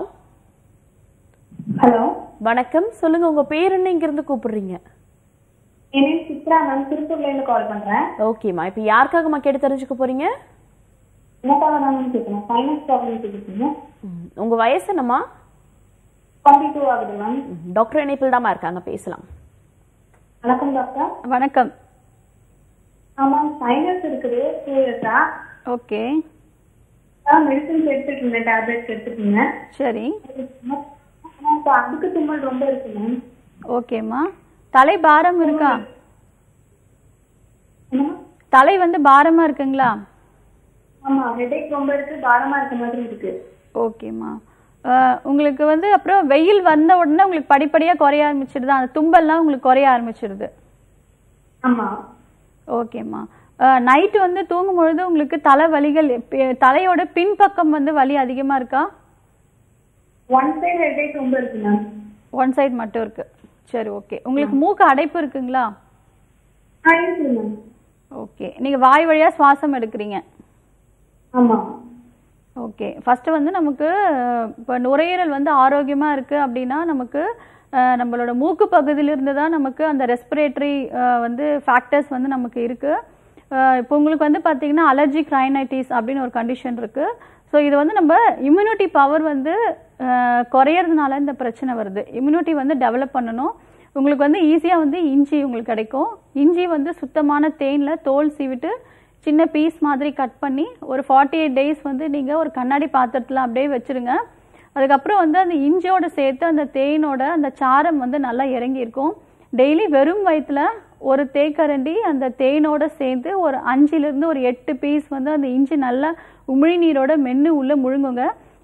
ஹலோ வணக்கம் சொல்லுங்க உங்க பேர் என்ன இங்கிருந்து கூப்பிடுறீங்க என் நேம் சித்ரா மேம் திருப்பூர்ல இருந்து கால் பண்றேன் ஓகேம்மா இப்போ யாருக்காகம்மா கேட்டு தெரிஞ்சுக்க போறீங்க எனக்காக தான் மேம் கேட்கணும் ஃபைனான்ஸ் ப்ராப்ளம் கேட்குறீங்க ம், உங்க வயசு என்னம்மா டுவெண்ட்டி டூ ஆகுது மேம் ம், டாக்டர் இணைப்பில் தாம்மா இருக்காங்க பேசலாம் வணக்கம் டாக்டர் வணக்கம் ஆமாம் சைனஸ் இருக்குது டூ இயர்ஸா ஓகே நான் மெடிசன்ஸ் எடுத்துட்டு இருந்தேன் டேப்லெட்ஸ் எடுத்துட்டு இருந்தேன் சரி ஆனா இப்போ அதுக்கு தும்மல் ரொம்ப இருக்கு மேம் ஓகேம்மா தலை பாரம் இருக்கா என்னம்மா தலை வந்து பாரமா இருக்குங்களா ஆமா ஹெடேக் ரொம்ப இருக்கு பாரமா இருக்க மாதிரி இருக்கு ஓகேம்மா அஹ், உங்களுக்கு வந்து அப்புறம் வெயில் வந்த உடனே உங்களுக்கு படிப்படியாக குறைய ஆரம்பிச்சிடுது அந்த தும்பல்லாம் உங்களுக்கு குறைய ஆரம்பிச்சிடுது ஆமா ஓகேம்மா நைட்டு வந்து தூங்கும் பொழுது உங்களுக்கு தலை வலிகள் எப்ப- தலையோட பின்பக்கம் வந்து வலி அதிகமாக இருக்கா ஒன் சைடு ஹெடேக் ரொம்ப இருக்கு மேம் ஒன் சைடு மட்டும் இருக்கு சரி ஓகே உங்களுக்கு மூக்கு அடைப்பு இருக்குங்களா ஆ இருக்குது மேம் ஓகே நீங்கள் வாய் வழியாக சுவாசம் எடுக்கிறீங்க ஆமா ஓகே ஃபஸ்ட்டு வந்து நமக்கு இப்போ நுரையீரல் வந்து ஆரோக்கியமாக இருக்குது அப்படின்னா நமக்கு அஹ், நம்மளோட மூக்கு பகுதியிலிருந்து தான் நமக்கு அந்த ரெஸ்பிரேட்டரி வந்து ஃபேக்டர்ஸ் வந்து நமக்கு இருக்குது இப்போ உங்களுக்கு வந்து பார்த்தீங்கன்னா அலர்ஜிக் ரைனைட்டிஸ் அப்படின்னு ஒரு கண்டிஷன் இருக்குது ஸோ இது வந்து நம்ம இம்யூனிட்டி பவர் வந்து அஹ், குறையறதுனால இந்த பிரச்சனை வருது இம்யூனிட்டி வந்து டெவலப் பண்ணணும் உங்களுக்கு வந்து ஈஸியாக வந்து இஞ்சி உங்களுக்கு கிடைக்கும் இஞ்சி வந்து சுத்தமான தேனில் தோல் சீவிட்டு சின்ன பீஸ் மாதிரி கட் பண்ணி ஒரு ஃபார்ட்டி எயிட் டேஸ் வந்து நீங்கள் ஒரு கண்ணாடி பாத்திரத்தில் அப்படியே வச்சுருங்க அதுக்கப்புறம் வந்து அந்த இஞ்சியோட சேர்த்து அந்த தேனோட அந்த சாரம் வந்து நல்லா இறங்கியிருக்கும் டெய்லி வெறும் வயிற்றுல ஒரு தேக்கரண்டி அந்த தேனோட சேர்த்து ஒரு அஞ்சுலேருந்து ஒரு எட்டு பீஸ் வந்து அந்த இஞ்சி நல்லா உமிழி நீரோட மென்று உள்ளே முழுங்குங்க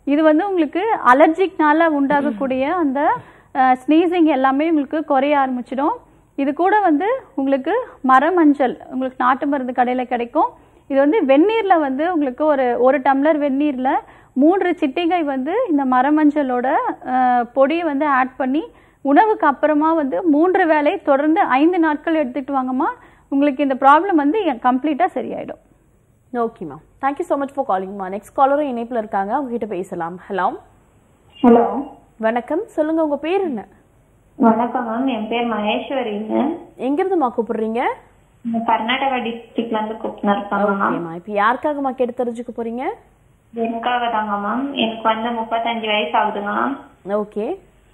இது வந்து உங்களுக்கு அலர்ஜிக்னால உண்டாகக்கூடிய அந்த ஸ்னீசிங் எல்லாமே உங்களுக்கு குறைய ஆரம்பிச்சிடும் இது கூட வந்து உங்களுக்கு மரமஞ்சள் உங்களுக்கு நாட்டு மருந்து கடையில் கிடைக்கும் இது வந்து வெந்நீரில் வந்து உங்களுக்கு ஒரு ஒரு டம்ளர் வெந்நீரில் மூன்று சிட்டிகை வந்து இந்த மரமஞ்சளோட அஹ், பொடியை வந்து ஆட் பண்ணி உணவுக்கு அப்புறமா வந்து மூன்று வேளை தொடர்ந்து ஐந்து நாட்கள் எடுத்துக்கிட்டு வாங்கம்மா உங்களுக்கு இந்த ப்ராப்ளம் வந்து கம்ப்ளீட்டாக சரியாயிடும் ஓகேம்மா தேங்க்யூ ஸோ மச் ஃபார் காலிங்மா நெக்ஸ்ட் காலரும் இணைப்பில் இருக்காங்க அவங்க கிட்ட பேசலாம் ஹலோ ஹலோ வணக்கம் சொல்லுங்க உங்க பேர் என்ன வணக்கம் மேம் என் பேர் மகேஸ்வரிங்க எங்கிருந்துமா கூப்பிடுறீங்க இந்த கர்நாடகா டிஸ்ட்ரிக்ட்ல இருந்து கூப்பிட்டு இருக்காங்க மேம் ஓகேம்மா இப்போ யாருக்காகம்மா கேட்டு தெரிஞ்சுக்க போறீங்க எனக்காக தாங்க மேம் எனக்கு வந்து முப்பத்தஞ்சு வயசு ஆகுதுங்க மேம் ஓகே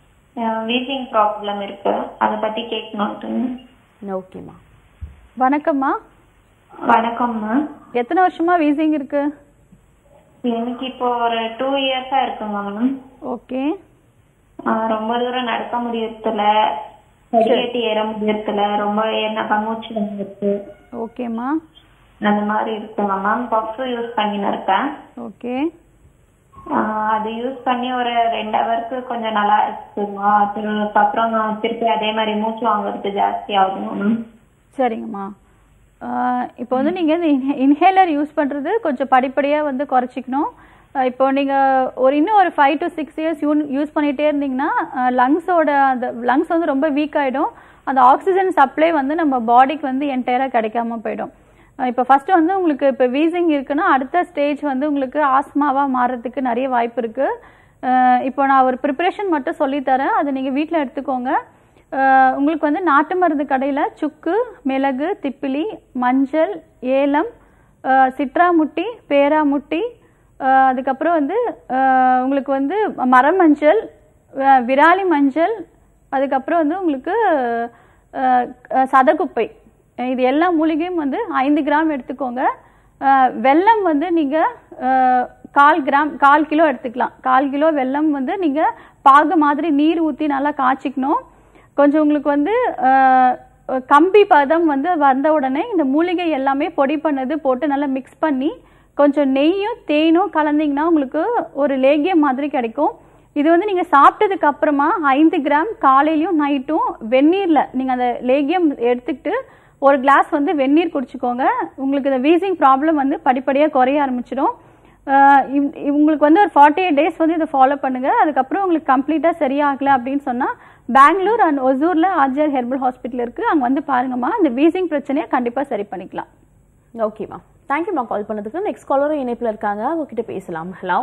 வீசிங் ப்ராப்ளம் இருக்கு அதை பத்தி கேட்கணும் ஓகேம்மா வணக்கம்மா வணக்கம் மேம் எத்தனை வருஷமா வீசிங் இருக்கு எனக்கு இப்போ ஒரு டூ இயர்ஸா இருக்குங்க மேம் ஓகே ஆஹ் ரொம்ப தூரம் நடக்க முடியறதில்ல படிக்கட்டு ஏற முடியறதில்ல ரொம்ப என்ன மூச்சு வந்துருக்கு ஓகேம்மா அந்த மாதிரி இருக்குங்க மேம் பஃப் யூஸ் பண்ணின்னு இருக்கேன் ஓகே ஆஹ் அது யூஸ் பண்ணி ஒரு ரெண்டு ஹவருக்கு கொஞ்சம் நல்லா இருக்குங்க அதுக்கப்புறம் திருப்பி அதே மாதிரி மூச்சு வாங்குறது ஜாஸ்தி ஆகுதுங்க மேம் சரிங்கம்மா ஆஹ் இப்போ வந்து நீங்கள் இந்த இன்ஹேலர் யூஸ் பண்ணுறது கொஞ்சம் படிப்படியாக வந்து குறைச்சிக்கணும் ஆஹ் இப்போ நீங்கள் ஒரு இன்னும் ஒரு five to six years you use பண்ணிகிட்டே இருந்தீங்கன்னா லங்ஸோட அந்த லங்ஸ் வந்து ரொம்ப வீக் ஆகிடும் அந்த ஆக்சிஜன் சப்ளை வந்து நம்ம பாடிக்கு வந்து என்டையராக கிடைக்காம போயிடும் ஆஹ் இப்போ ஃபஸ்ட்டு வந்து உங்களுக்கு இப்போ வீசிங் இருக்குன்னா அடுத்த ஸ்டேஜ் வந்து உங்களுக்கு ஆஸ்மாவாக மாறுறதுக்கு நிறைய வாய்ப்பு இருக்குது இப்போ நான் ஒரு ப்ரிப்பரேஷன் மட்டும் சொல்லித்தரேன் அதை நீங்கள் வீட்டில் எடுத்துக்கோங்க ஆஹ் உங்களுக்கு வந்து நாட்டு மருந்து கடையில் சுக்கு மிளகு திப்பிலி மஞ்சள் ஏலம் ஆஹ் சிட்ராமுட்டி பேராமுட்டி ஆஹ் அதுக்கப்புறம் வந்து ஆஹ் உங்களுக்கு வந்து மரமஞ்சள் ஆஹ் விராலி மஞ்சள் அதுக்கப்புறம் வந்து உங்களுக்கு ஆஹ் ஆஹ் சதகுப்பை இது எல்லா மூலிகையும் வந்து ஐந்து கிராம் எடுத்துக்கோங்க ஆஹ் வெல்லம் வந்து நீங்கள் கால் கிராம் கால் கிலோ எடுத்துக்கலாம் கால் கிலோ வெல்லம் வந்து நீங்கள் பாகு மாதிரி நீர் ஊற்றி நல்லா காய்ச்சிக்கணும் கொஞ்சம் உங்களுக்கு வந்து ஆஹ், கம்பி பதம் வந்து வந்த உடனே இந்த மூலிகை எல்லாமே பொடி பண்ணது போட்டு நல்லா மிக்ஸ் பண்ணி கொஞ்சம் நெய்யும் தேனும் கலந்தீங்கன்னா உங்களுக்கு ஒரு லேகியம் மாதிரி கிடைக்கும் இது வந்து நீங்கள் சாப்பிட்டதுக்கு அப்புறமா ஐந்து கிராம் காலையிலையும் நைட்டும் வெந்நீரில் நீங்கள் அந்த லேகியம் எடுத்துக்கிட்டு ஒரு கிளாஸ் வந்து வெந்நீர் குடிச்சுக்கோங்க உங்களுக்கு இந்த வீசிங் ப்ராப்ளம் வந்து படிப்படியாக குறைய ஆரம்பிச்சிடும் ஆஹ் இவ்- இவ் உங்களுக்கு வந்து ஒரு ஃபார்ட்டி எயிட் டேஸ் வந்து இதை ஃபாலோ பண்ணுங்க அதுக்கப்புறம் உங்களுக்கு கம்ப்ளீட்டாக சரியாகல அப்படின்னு சொன்னால் பெங்களூர் அண்ட் ஒசூரில் ஆர்ஜிஆர் ஹெர்பல் ஹாஸ்பிட்டல் இருக்குது அங்கே வந்து பாருங்கம்மா அந்த வீசிங் பிரச்சனையை கண்டிப்பாக சரி பண்ணிக்கலாம் ஓகேம்மா தேங்க்யூம்மா கால் பண்ணதுக்கு நெக்ஸ்ட் காலரும் இணைப்பில் இருக்காங்க அவங்க கிட்ட பேசலாம் ஹலோ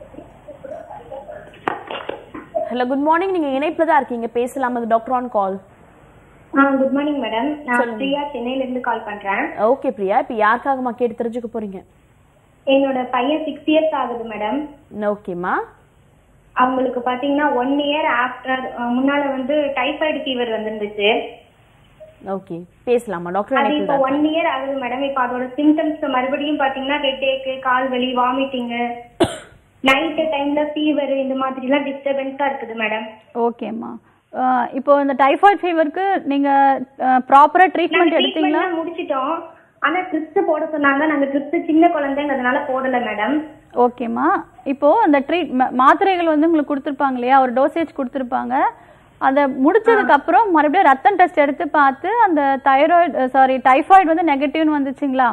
ஹலோ குட் மார்னிங் நீங்க இணைப்பில் தான் இருக்கீங்க பேசலாம் அது doctor on call good morning madam நான் பிரியா சென்னையில இருந்து கால் பண்றேன் ஓகே பிரியா இப்போ யாருக்காகம்மா கேட்டு தெரிஞ்சுக்க போறீங்க என்னோட பையன் சிக்ஸ் இயர்ஸ் ஆகுது மேடம் ஓகேம்மா அவங்களுக்கு பாத்தீங்கன்னா ஒன் இயர் ஆஃப்டர் முன்னால வந்து டைஃபாய்டு ஃபீவர் வந்துருந்துச்சு ஓகே பேசலாமா டாக்டர் அது இணைப்பில் இப்போ தான் ஒன் இயர் ஆகுது மேடம் இப்போ அதோட சிம்டம்ஸ் மறுபடியும் பாத்தீங்கன்னா ஹெட் ஏக்கு கால் வலி வாமிட்டிங்கு நைட்டு டைம்ல ஃபீவர் இந்த மாதிரி எல்லாம் டிஸ்டர்பன்ஸா இருக்குது மேடம் ஓகேம்மா ஆஹ் இப்போ இந்த டைஃபாய்டு ஃபீவருக்கு நீங்கள் ப்ராப்பராக ட்ரீட்மெண்ட் எடுத்தீங்களா ட்ரீட்மெண்ட் முடிச்சிட்டோம் ஆனா ட்ரிப்ஸ் போட சொன்னாங்க நாங்க ட்ரிப்ஸ் சின்ன குழந்தைங்கிறதுனால போடல மேடம் ஓகேம்மா இப்போ அந்த ட்ரீட் மாத்திரைகள் வந்து உங்களுக்கு கொடுத்துருப்பாங்க இல்லையா ஒரு டோசேஜ் கொடுத்துருப்பாங்க அதை முடிச்சதுக்கு அப்புறம் மறுபடியும் ரத்தம் டெஸ்ட் எடுத்து பார்த்து அந்த தைராய்டு சாரி டைஃபாய்டு வந்து நெகட்டிவ்னு வந்துச்சுங்களா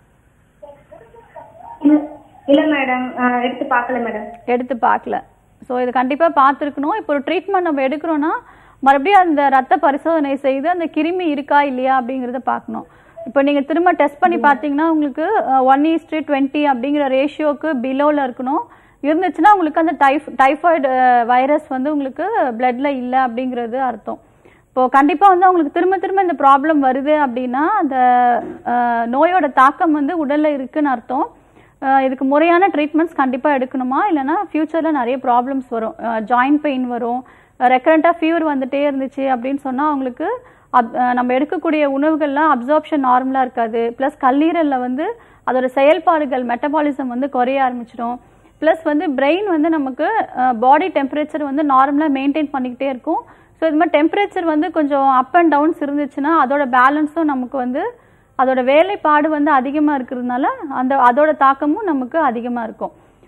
இல்ல மேடம் எடுத்து பார்க்கல மேடம் எடுத்து பார்க்கல ஸோ இது கண்டிப்பாக பார்த்துருக்கணும் இப்போ ஒரு ட்ரீட்மெண்ட் நம்ம எடுக்கிறோன்னா மறுபடியும் அந்த ரத்த பரிசோதனை செய்து அந்த கிருமி இருக்கா இல்லையா அப்படிங்கிறத பார்க்கணும் இப்போ நீங்கள் திரும்ப டெஸ்ட் பண்ணி பார்த்தீங்கன்னா உங்களுக்கு ஒன் ஈஸ்ட்ரி டுவெண்ட்டி அப்படிங்கிற ரேஷியோக்கு பிலோவில் இருக்கணும் இருந்துச்சுன்னா உங்களுக்கு அந்த டைஃப் டைஃபாய்டு வைரஸ் வந்து உங்களுக்கு பிளட்ல இல்லை அப்படிங்கிறது அர்த்தம் இப்போ கண்டிப்பாக வந்து அவங்களுக்கு திரும்ப திரும்ப இந்த ப்ராப்ளம் வருது அப்படின்னா அந்த அஹ், நோயோட தாக்கம் வந்து உடலில் இருக்குன்னு அர்த்தம் அஹ் இதுக்கு முறையான ட்ரீட்மெண்ட்ஸ் கண்டிப்பாக எடுக்கணுமா இல்லைன்னா ஃப்யூச்சரில் நிறைய ப்ராப்ளம்ஸ் வரும் ஜாயிண்ட் பெயின் வரும் ரெக்கரண்ட்டாக ஃபீவர் வந்துட்டே இருந்துச்சு அப்படின்னு சொன்னால் அவங்களுக்கு அப் அஹ் நம்ம எடுக்கக்கூடிய உணவுகள்லாம் அப்சார்ப்ஷன் நார்மலாக இருக்காது ப்ளஸ் கல்லீரலில் வந்து அதோட செயல்பாடுகள் மெட்டபாலிசம் வந்து குறைய ஆரம்பிச்சிடும் ப்ளஸ் வந்து பிரெயின் வந்து நமக்கு பாடி டெம்பரேச்சர் வந்து நார்மலாக மெயின்டைன் பண்ணிக்கிட்டே இருக்கும் ஸோ இது மாதிரி டெம்பரேச்சர் வந்து கொஞ்சம் அப் அண்ட் டவுன்ஸ் இருந்துச்சுன்னா அதோட பேலன்ஸும் நமக்கு வந்து அதோட வேலைப்பாடு வந்து அதிகமாக இருக்கிறதுனால அந்த அதோட தாக்கமும் நமக்கு அதிகமாக இருக்கும்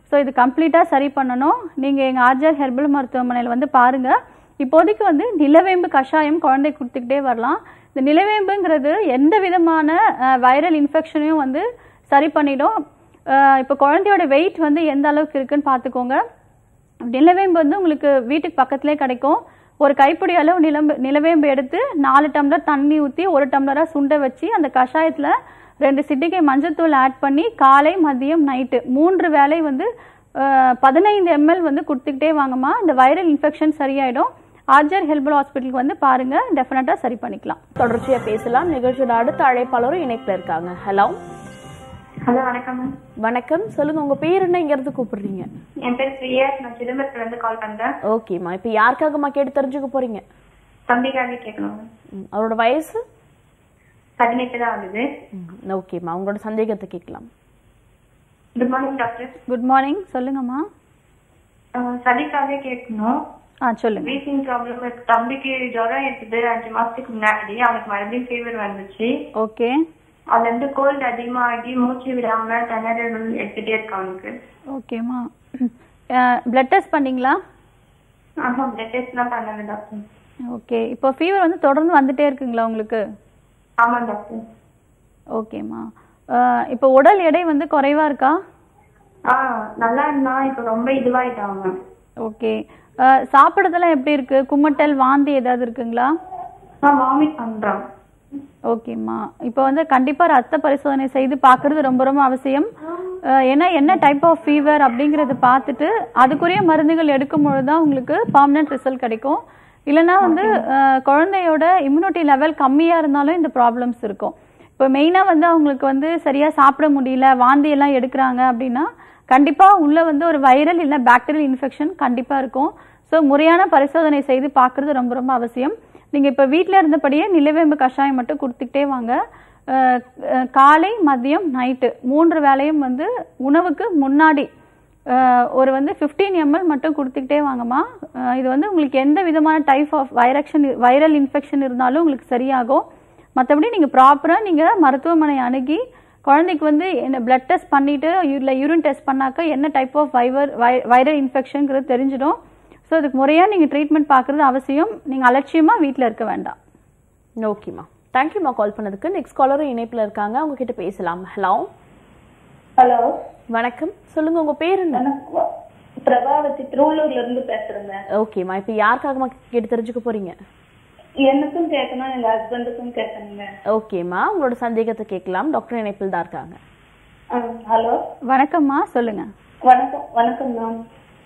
ஸோ இது கம்ப்ளீட்டாக சரி பண்ணணும் நீங்கள் எங்கள் ஆர்ஜர் ஹெர்பல் மருத்துவமனையில் வந்து பாருங்கள் இப்போதைக்கு வந்து நிலவேம்பு கஷாயம் குழந்தை கொடுத்துக்கிட்டே வரலாம் இந்த நிலவேம்புங்கிறது எந்த விதமான வைரல் இன்ஃபெக்ஷனையும் வந்து சரி பண்ணிடும் அஹ் இப்போ குழந்தையோட வெயிட் வந்து எந்த அளவுக்கு இருக்குன்னு பார்த்துக்கோங்க நிலவேம்பு வந்து உங்களுக்கு வீட்டுக்கு பக்கத்துலேயே கிடைக்கும் ஒரு கைப்பிடி அளவு நிலம்பு நிலவேம்பு எடுத்து நாலு டம்ளர் தண்ணி ஊற்றி ஒரு டம்ளராக சுண்ட வச்சு அந்த கஷாயத்தில் ரெண்டு சிட்டிகை மஞ்சள்தூள் ஆட் பண்ணி காலை மதியம் நைட்டு மூன்று வேளை வந்து பதினைந்து எம்எல் வந்து கொடுத்துக்கிட்டே வாங்கம்மா இந்த வைரல் இன்ஃபெக்ஷன் சரியாயிடும் ஆர்ஜர் ஹெல்பல் ஹாஸ்பிட்டலுக்கு வந்து பாருங்க டெஃபினட்டாக சரி பண்ணிக்கலாம் தொடர்ச்சியா பேசலாம் நிகழ்ச்சியோட அடுத்த அழைப்பாளரும் இணைப்புல இருக்காங்க ஹலோ ஹலோ வணக்கம் மேம் வணக்கம் சொல்லுங்க உங்க பேர் என்ன இங்க இருந்து கூப்பிடுறீங்க என் பேர் பிரியா நான் சிதம்பரத்துல இருந்து கால் பண்றேன் ஓகேம்மா இப்போ யாருக்காகம்மா கேட்டு தெரிஞ்சுக்க போறீங்க தம்பிக்காக கேட்கணும் மேம் ம், அவரோட வயசு பதினெட்டு தான் ஆகுது ம், ஓகேம்மா உங்களோட சந்தேகத்தை கேட்கலாம் good morning doctor good morning சொல்லுங்கம்மா சளிக்காக கேட்கணும் ஆ சொல்லுங்க வீசிங் ப்ராப்ளம் இருக்கு தம்பிக்கு ஜுரம் இருக்குது அஞ்சு மாசத்துக்கு முன்னாடி அவனுக்கு மறுபடியும் ஃபீவர் வந்துச்சு ஓகே அதுல இருந்து கோல்டு அதிகமா ஆகி மூச்சு விடாம திணறல் எடுத்துட்டே இருக்கு அவனுக்கு ஓகேம்மா பிளட் டெஸ்ட் பண்ணீங்களா ஆஹா பிளட் டெஸ்ட் எல்லாம் பண்ணல டாக்டர் ஓகே இப்போ ஃபீவர் வந்து தொடர்ந்து வந்துட்டே இருக்குங்களா உங்களுக்கு ஆமா டாக்டர் ஓகேம்மா அஹ், இப்போ உடல் எடை வந்து குறைவா இருக்கா ஆ நல்லா இருந்தான் இப்ப ரொம்ப இதுவாயிட்டான் அவன் ஓகே அஹ், சாப்பிடுறதெல்லாம் எப்படி இருக்கு குமட்டல் வாந்தி ஏதாவது இருக்குங்களா ஆ வாமிட் பண்றான் ஓகேம்மா இப்போ வந்து கண்டிப்பாக ரத்த பரிசோதனை செய்து பார்க்கறது ரொம்ப ரொம்ப அவசியம் அஹ், ஏன்னா என்ன டைப் ஆஃப் ஃபீவர் அப்படிங்கிறத பார்த்துட்டு அதுக்குரிய மருந்துகள் எடுக்கும் பொழுது தான் உங்களுக்கு பர்மனன்ட் ரிசல்ட் கிடைக்கும் இல்லைன்னா வந்து அஹ், குழந்தையோட இம்யூனிட்டி லெவல் கம்மியாக இருந்தாலும் இந்த ப்ராப்ளம்ஸ் இருக்கும் இப்போ மெயினாக வந்து அவங்களுக்கு வந்து சரியாக சாப்பிட முடியல வாந்தி எல்லாம் எடுக்கிறாங்க அப்படின்னா கண்டிப்பாக உள்ள வந்து ஒரு வைரல் இல்லை பாக்டீரியல் இன்ஃபெக்ஷன் கண்டிப்பாக இருக்கும் ஸோ முறையான பரிசோதனை செய்து பார்க்கறது ரொம்ப ரொம்ப அவசியம் நீங்கள் இப்போ வீட்டில் இருந்தபடியே நிலவேம்பு கஷாயம் மட்டும் கொடுத்துக்கிட்டே வாங்க அஹ், அஹ், காலை மதியம் நைட்டு மூன்று வேளையும் வந்து உணவுக்கு முன்னாடி அஹ், ஒரு வந்து 15 எம்எல் மட்டும் கொடுத்துக்கிட்டே வாங்கம்மா அஹ், இது வந்து உங்களுக்கு எந்த விதமான டைப் ஆஃப் வைரக்ஷன் வைரல் இன்ஃபெக்ஷன் இருந்தாலும் உங்களுக்கு சரியாகும் மற்றபடி நீங்கள் ப்ராப்பராக நீங்கள் மருத்துவமனை அணுகி குழந்தைக்கு வந்து என்ன பிளட் டெஸ்ட் பண்ணிவிட்டு இல்லை யூரின் டெஸ்ட் பண்ணாக்க என்ன டைப் ஆஃப் வைவர் வைரல் இன்ஃபெக்ஷனுங்கிறது தெரிஞ்சிடும் ஸோ இதுக்கு முறையாக நீங்கள் ட்ரீட்மெண்ட் பார்க்குறது அவசியம் நீங்கள் அலட்சியமாக வீட்டில் இருக்க வேண்டாம் ஓகேம்மா தேங்க்யூம்மா கால் பண்ணதுக்கு நெக்ஸ்ட் காலரும் இணைப்புல இருக்காங்க அவங்க கிட்ட பேசலாம் ஹலோ ஹலோ வணக்கம் சொல்லுங்க உங்க பேர் என்ன பிரபாவதி திருவள்ளூர்ல இருந்து பேசுறேங்க ஓகேம்மா இப்போ யாருக்காகம்மா கேட்டு தெரிஞ்சுக்க போறீங்க எனக்கும் கேட்கணும் எங்க ஹஸ்பண்டுக்கும் கேட்கணுங்க ஓகேம்மா உங்களோட சந்தேகத்தை கேட்கலாம் டாக்டர் இணைப்பில் தான் இருக்காங்க ஹலோ வணக்கம்மா சொல்லுங்கள் வணக்கம் வணக்கம் மேம்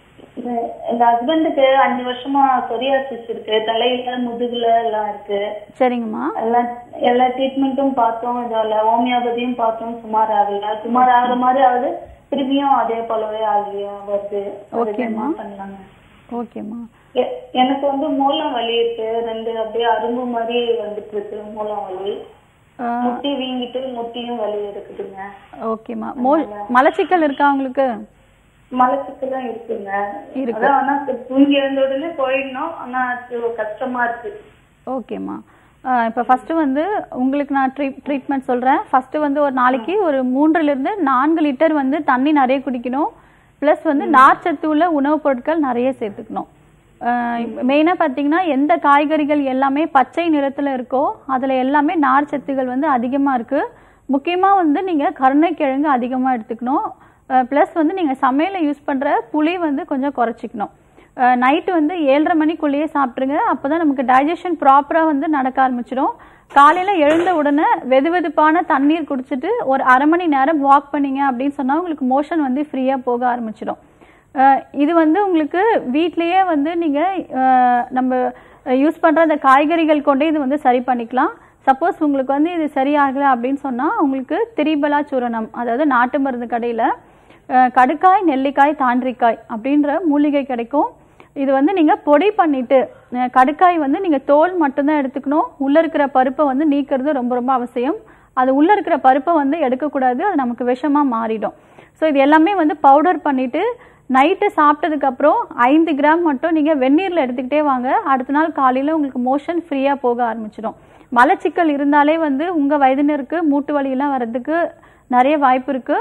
எங்க ஹஸ்பண்டுக்கு அஞ்சு வருஷமா சொரியாசிஸ் இருக்கு தலையில முதுகுல எல்லாம் இருக்கு சரிங்கம்மா எல்லா எல்லா ட்ரீட்மெண்ட்டும் பார்த்தோம் இதால ஹோமியோபதியும் பார்த்தோம் சுமார் ஆகல சுமார் ஆகுற மாதிரி ஆகுது திரும்பியும் அதே போலவே ஆகலையா வருது அதுக்கு என்ன ஓகேம்மா. பண்ணலாங்க ஓகேம்மா எ- எனக்கு வந்து மூலம் வலி இருக்கு ரெண்டு அப்படியே அரும்பு மாதிரி வந்துட்டு இருக்கு மூலம் வலி அஹ், முட்டி வீங்கிட்டு முட்டியும் வலி இருக்குதுங்க ஓகேம்மா மோ மலச்சிக்கல் இருக்கா உங்களுக்கு மலச்சிக்கு தான் இருக்குங்க இருக்கு. அதான் ஆனா இப்ப தூங்கி எழுந்த உடனே போயிடணும் ஆனா அது கஷ்டமா இருக்கு ஓகேம்மா இப்போ ஃபஸ்ட்டு வந்து உங்களுக்கு நான் ட்ரீட் ட்ரீட்மெண்ட் சொல்கிறேன் ஃபஸ்ட்டு வந்து ஒரு நாளைக்கு ஒரு மூன்றுலேருந்து நான்கு லிட்டர் வந்து தண்ணி நிறைய குடிக்கணும் ப்ளஸ் வந்து நார்ச்சத்து உள்ள உணவுப் பொருட்கள் நிறைய சேர்த்துக்கணும் மெயினாக பார்த்தீங்கன்னா எந்த காய்கறிகள் எல்லாமே பச்சை நிறத்தில் இருக்கோ அதில் எல்லாமே நார்ச்சத்துகள் வந்து அதிகமாக இருக்குது முக்கியமாக வந்து நீங்கள் கருணைக்கிழங்கு அதிகமாக எடுத்துக்கணும் ப்ளஸ் வந்து நீங்கள் சமையலில் யூஸ் பண்ணுற புளி வந்து கொஞ்சம் குறைச்சிக்கணும் நைட்டு வந்து ஏழரை மணிக்குள்ளேயே சாப்பிட்ருங்க அப்போ தான் நமக்கு டைஜஷன் ப்ராப்பராக வந்து நடக்க ஆரம்பிச்சிடும் காலையில் எழுந்த உடனே வெது வெதுப்பான தண்ணீர் குடிச்சிட்டு ஒரு அரை மணி நேரம் வாக் பண்ணீங்க அப்படின்னு சொன்னால் உங்களுக்கு மோஷன் வந்து ஃப்ரீயாக போக ஆரம்பிச்சிடும் அஹ் இது வந்து உங்களுக்கு வீட்லேயே வந்து நீங்கள் நம்ம யூஸ் பண்ணுற அந்த காய்கறிகள் கொண்டே இது வந்து சரி பண்ணிக்கலாம் சப்போஸ் உங்களுக்கு வந்து இது சரியாகலை அப்படின்னு சொன்னால் உங்களுக்கு திரிபலா சூரணம் அதாவது நாட்டு மருந்து கடையில் அஹ் கடுக்காய் நெல்லிக்காய் தாண்டிக்காய் அப்படின்ற மூலிகை கிடைக்கும் இது வந்து நீங்கள் பொடி பண்ணிட்டு அஹ் கடுக்காய் வந்து நீங்கள் தோல் மட்டும்தான் எடுத்துக்கணும் உள்ளே இருக்கிற பருப்பை வந்து நீக்கிறது ரொம்ப ரொம்ப அவசியம் அது உள்ளே இருக்கிற பருப்பை வந்து எடுக்கக்கூடாது அது நமக்கு விஷமாக மாறிடும் ஸோ இது எல்லாமே வந்து பவுடர் பண்ணிட்டு நைட்டு சாப்பிட்டதுக்கப்புறம் ஐந்து கிராம் மட்டும் நீங்கள் வெந்நீரில் எடுத்துக்கிட்டே வாங்க அடுத்த நாள் காலையில் உங்களுக்கு மோஷன் ஃப்ரீயாக போக ஆரம்பிச்சிடும் மலச்சிக்கல் இருந்தாலே வந்து உங்கள் வயதினருக்கு மூட்டு வலியெல்லாம் வர்றதுக்கு நிறைய வாய்ப்பு இருக்குது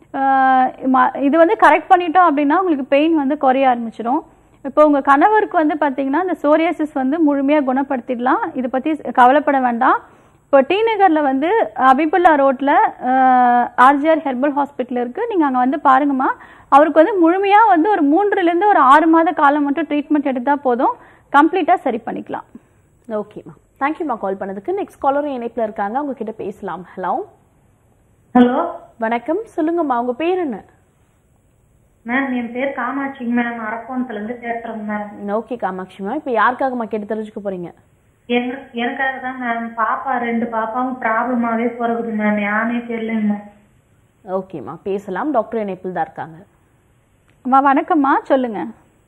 ஆஹ் ம- இது வந்து கரெக்ட் பண்ணிட்டோம் அப்படின்னா உங்களுக்கு பெயின் வந்து குறைய ஆரம்பிச்சிடும் இப்போ உங்க கணவருக்கு வந்து பாத்தீங்கன்னா இந்த சோரியாசிஸ் வந்து முழுமையா குணப்படுத்திடலாம் இதை பத்தி கவலைப்பட வேண்டாம் இப்போ டி நகர்ல வந்து அபிபுல்லா ரோட்ல ஆர்ஜிஆர் ஹெர்பல் ஹாஸ்பிட்டல் இருக்கு நீங்க அங்க வந்து பாருங்கம்மா அவருக்கு வந்து முழுமையா வந்து ஒரு மூன்றுல இருந்து ஒரு ஆறு மாத காலம் மட்டும் ட்ரீட்மெண்ட் எடுத்தா போதும் கம்ப்ளீட்டா சரி பண்ணிக்கலாம் ஓகேம்மா தேங்க்யூம்மா கால் பண்ணதுக்கு நெக்ஸ்ட் காலரும் இணைப்புல இருக்காங்க அவங்க கிட்ட பேசலாம் ஹலோ ஹலோ வணக்கம் சொல்லுங்கம்மா உங்க பேர் என்ன மேம் என் பேர் காமாட்சிங்க மேம் அரக்கோணத்துல இருந்து பேசுறேங்க மேம் ஓகே காமாட்சிமா இப்போ யாருக்காகம்மா கேட்டு தெரிஞ்சுக்க போறீங்க என- எனக்காக தான் மேம் பாப்பா ரெண்டு பாப்பாவும் ப்ராப்ளமாவே பிறகுது மேம் யானே தெரியலங்க மேம் ஓகேம்மா பேசலாம் டாக்டர் இணைப்பில் தான் இருக்காங்க அம்மா வணக்கம்மா சொல்லுங்க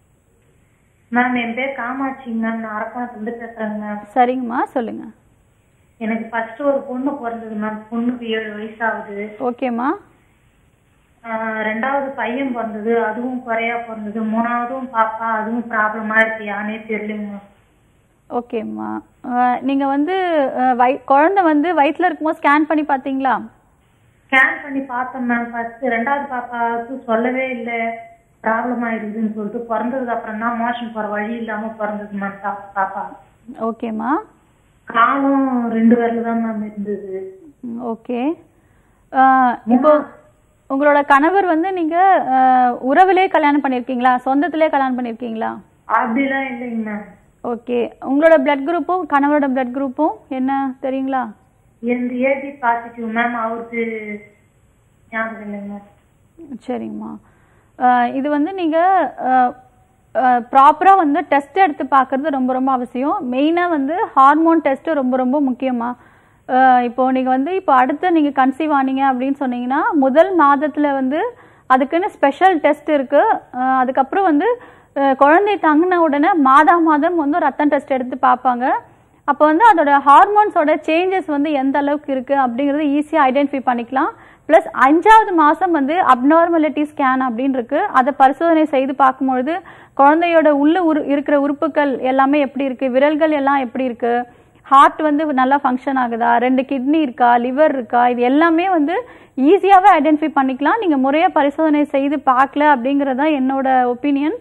மேம் என் பேர் காமாட்சிங்க மேம் நான் அரக்கோணத்துல இருந்து பேசுறேங்க மேம் சரிங்கம்மா சொல்லுங்க எனக்கு ஃபர்ஸ்ட் ஒரு பொண்ணு பிறந்தது மேம் பொண்ணுக்கு ஏழு வயசாகுது ஓகேம்மா ஆஹ் ரெண்டாவது பையன் பிறந்தது அதுவும் குறையா பிறந்தது மூணாவதும் பாப்பா அதுவும் ப்ராப்ளமா இருக்கு யானே தெரியலங்க மேம் ஓகேம்மா அஹ், நீங்க வந்து அஹ், வய குழந்தை வந்து வயிற்றுல இருக்கும்போது ஸ்கேன் பண்ணி பார்த்தீங்களா ஸ்கேன் பண்ணி பார்த்தேன் மேம் ஃபர்ஸ்ட் ரெண்டாவது பாப்பாவுக்கு சொல்லவே இல்லை ப்ராப்ளம் ஆயிடுதுன்னு சொல்லிட்டு பிறந்ததுக்கு அப்புறம் தான் மோஷன் போற வழி இல்லாம பிறந்தது மேம் பாப்பா ஓகேம்மா காலம் ரெண்டு பேர்ல தான் மேம் இருந்தது ம், ஓகே அஹ், இப்போ உங்களோட கணவர் வந்து நீங்க அஹ், உறவிலே கல்யாணம் பண்ணிருக்கீங்களா சொந்தத்திலே கல்யாணம் பண்ணிருக்கீங்களா அப்படிலாம் இல்லைங்க மேம் ஓகே உங்களோட பிளட் குரூப்பும் கணவரோட பிளட் குரூப்பும் என்ன தெரியுங்களா எந்த ஏபி பாசிட்டிவ் மேம் அவருக்கு ஞாபகம் இல்லைங்க மேம் சரிங்கம்மா அஹ், இது வந்து நீங்கள் ப்ராப்பராக வந்து டெஸ்ட் எடுத்து பார்க்கறது ரொம்ப ரொம்ப அவசியம் மெயினாக வந்து ஹார்மோன் டெஸ்ட்டு ரொம்ப ரொம்ப முக்கியமா அஹ், இப்போ நீங்கள் வந்து இப்போ அடுத்து நீங்கள் கன்சீவ் ஆனீங்க அப்படின்னு சொன்னீங்கன்னா முதல் மாதத்தில் வந்து அதுக்குன்னு ஸ்பெஷல் டெஸ்ட் இருக்குது அதுக்கப்புறம் வந்து அஹ், குழந்தை தங்கின உடனே மாதா மாதம் வந்து ஒரு ரத்தம் டெஸ்ட் எடுத்து பார்ப்பாங்க அப்போ வந்து அதோட ஹார்மோன்ஸோட சேஞ்சஸ் வந்து எந்த அளவுக்கு இருக்கு அப்படிங்கறது ஈஸியாக ஐடென்டிஃபை பண்ணிக்கலாம் ப்ளஸ் அஞ்சாவது மாதம் வந்து அப்நார்மலிட்டி ஸ்கேன் அப்படின்னு இருக்கு அதை பரிசோதனை செய்து பார்க்கும்பொழுது குழந்தையோட உள்ள உரு இருக்கிற உறுப்புகள் எல்லாமே எப்படி இருக்கு விரல்கள் எல்லாம் எப்படி இருக்கு ஹார்ட் வந்து நல்லா ஃபங்க்ஷன் ஆகுதா ரெண்டு கிட்னி இருக்கா லிவர் இருக்கா இது எல்லாமே வந்து ஈஸியாகவே ஐடென்டிஃபை பண்ணிக்கலாம் நீங்கள் முறையாக பரிசோதனை செய்து பார்க்கல அப்படிங்கிறது தான் என்னோட ஒப்பீனியன்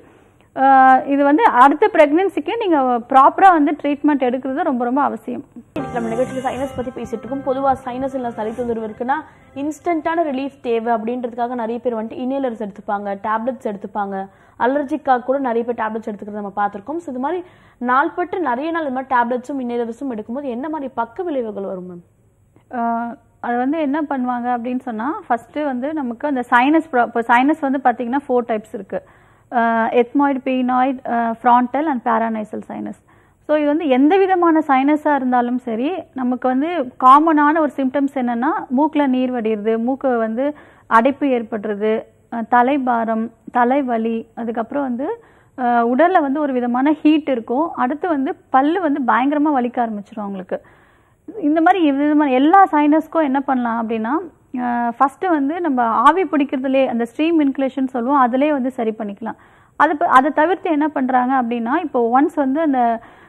இது வந்து அடுத்த ப்ரெக்னென்சிக்கு நீங்கள் ப்ராப்பராக வந்து ட்ரீட்மெண்ட் எடுக்கிறது ரொம்ப ரொம்ப அவசியம் இன்னைக்கு நம்ம நிகழ்ச்சியில் சைனஸ் பத்தி பேசிட்டு இருக்கோம் பொதுவா சைனஸ் இல்ல சளி தொந்தரவு இருக்குன்னா இன்ஸ்டன்டான ரிலீஃப் தேவை அப்படின்றதுக்காக நிறைய பேர் வந்துட்டு இனேலர்ஸ் எடுத்துப்பாங்க டேப்லெட்ஸ் எடுத்துப்பாங்க அலர்ஜிக்காக கூட நிறைய பேர் டேப்லெட்ஸ் எடுத்துக்கிறத நம்ம பார்த்திருக்கோம் ஸோ இது மாதிரி நாள்பட்டு நிறைய நாள் இந்த மாதிரி டேப்லெட்ஸும் இனேலர்ஸும் எடுக்கும்போது என்ன மாதிரி பக்க விளைவுகள் வரும் மேம் ஆஹ் அது வந்து என்ன பண்ணுவாங்க அப்படின்னு சொன்னால் ஃபஸ்ட்டு வந்து நமக்கு அந்த சைனஸ் இப்போ சைனஸ் வந்து பார்த்தீங்கன்னா ஃபோர் டைப்ஸ் இருக்குது ethmoid sphenoid frontal and paranasal sinus so இது வந்து எந்த விதமான சைனஸாக இருந்தாலும் சரி நமக்கு வந்து காமனான ஒரு சிம்டம்ஸ் என்னென்னா மூக்கில் நீர் வடிகிறது மூக்கு வந்து அடைப்பு ஏற்படுறது அஹ் தலைபாரம் தலைவலி அதுக்கப்புறம் வந்து அஹ் உடல்ல வந்து ஒரு விதமான ஹீட் இருக்கும் அடுத்து வந்து பல்லு வந்து பயங்கரமாக வலிக்க ஆரம்பிச்சிடும் அவங்களுக்கு இந்த மாதிரி விதமான எல்லா சைனஸ்க்கும் என்ன பண்ணலாம் அப்படின்னா ஃபஸ்ட்டு வந்து நம்ம ஆவி பிடிக்கிறதுலே அந்த ஸ்ட்ரீம் இன்குலேஷன் சொல்லுவோம் அதிலே வந்து சரி பண்ணிக்கலாம் அது ப- அதை தவிர்த்து என்ன பண்ணுறாங்க அப்படின்னா இப்போ ஒன்ஸ் வந்து அந்த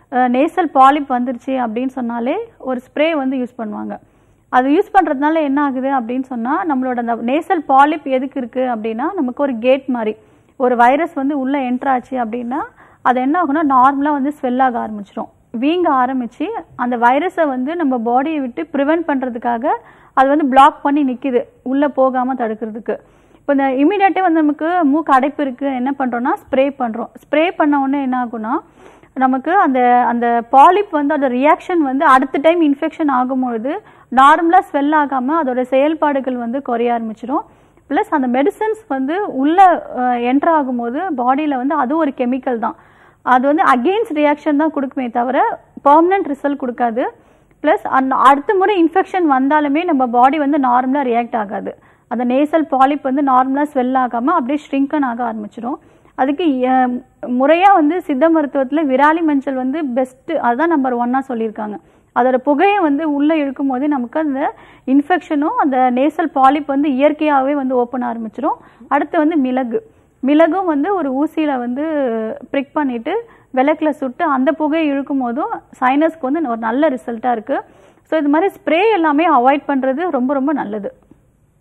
நேசல் பாலிப் வந்துருச்சு அப்படின்னு சொன்னாலே ஒரு ஸ்ப்ரே வந்து யூஸ் பண்ணுவாங்க அது யூஸ் பண்ணுறதுனால என்ன ஆகுது அப்படின்னு சொன்னால் நம்மளோட அந்த நேசல் பாலிப் எதுக்கு இருக்குது அப்படின்னா நமக்கு ஒரு கேட் மாதிரி ஒரு வைரஸ் வந்து உள்ளே என்ட்ரு ஆச்சு அப்படின்னா அது என்ன ஆகும்னா நார்மலாக வந்து ஸ்வெல் ஆக ஆரம்பிச்சிடும் வீங்க ஆரம்பிச்சு அந்த வைரஸை வந்து நம்ம பாடியை விட்டு ப்ரிவென்ட் பண்ணுறதுக்காக அது வந்து பிளாக் பண்ணி நிற்கிது உள்ளே போகாமல் தடுக்கிறதுக்கு இப்போ இந்த இமீடியட்டே வந்து நமக்கு மூக்கு அடைப்பு இருக்குது என்ன பண்ணுறோம்னா ஸ்ப்ரே பண்ணுறோம் ஸ்ப்ரே பண்ண உடனே என்ன ஆகும்னா நமக்கு அந்த அந்த பாலிப் வந்து அதோட ரியாக்ஷன் வந்து அடுத்த டைம் இன்ஃபெக்ஷன் ஆகும்பொழுது நார்மலாக ஸ்வெல் ஆகாமல் அதோட செயல்பாடுகள் வந்து குறைய ஆரம்பிச்சிடும் ப்ளஸ் அந்த மெடிசன்ஸ் வந்து உள்ளே என்டர் ஆகும்போது பாடியில் வந்து அது ஒரு கெமிக்கல் தான் அது வந்து அகெயின்ஸ்ட் ரியாக்ஷன் தான் கொடுக்குமே தவிர பெர்மனன்ட் ரிசல்ட் கொடுக்காது ப்ளஸ் அந்த அடுத்த முறை இன்ஃபெக்ஷன் வந்தாலுமே நம்ம பாடி வந்து நார்மலாக ரியாக்ட் ஆகாது அந்த நேசல் பாலிப் வந்து நார்மலாக ஸ்வெல் ஆகாமல் அப்படியே ஷ்ரிங்கன் ஆக ஆரம்பிச்சிடும் அதுக்கு முறையாக வந்து சித்த மருத்துவத்தில் விராலி மஞ்சள் வந்து பெஸ்ட்டு அதுதான் நம்பர் ஒன்னாக சொல்லியிருக்காங்க அதோட புகையை வந்து உள்ளே இழுக்கும் போது நமக்கு அந்த இன்ஃபெக்ஷனும் அந்த நேசல் பாலிப் வந்து இயற்கையாகவே வந்து ஓப்பன் ஆரம்பிச்சிடும் அடுத்து வந்து மிளகு மிளகும் வந்து ஒரு ஊசியில் வந்து ப்ரிக் பண்ணிட்டு விளக்கில் சுட்டு அந்த புகையை இழுக்கும் போதும் சைனஸ்க்கு வந்து ஒரு நல்ல ரிசல்ட்டாக இருக்குது ஸோ இது மாதிரி ஸ்ப்ரே எல்லாமே அவாய்ட் பண்ணுறது ரொம்ப ரொம்ப நல்லது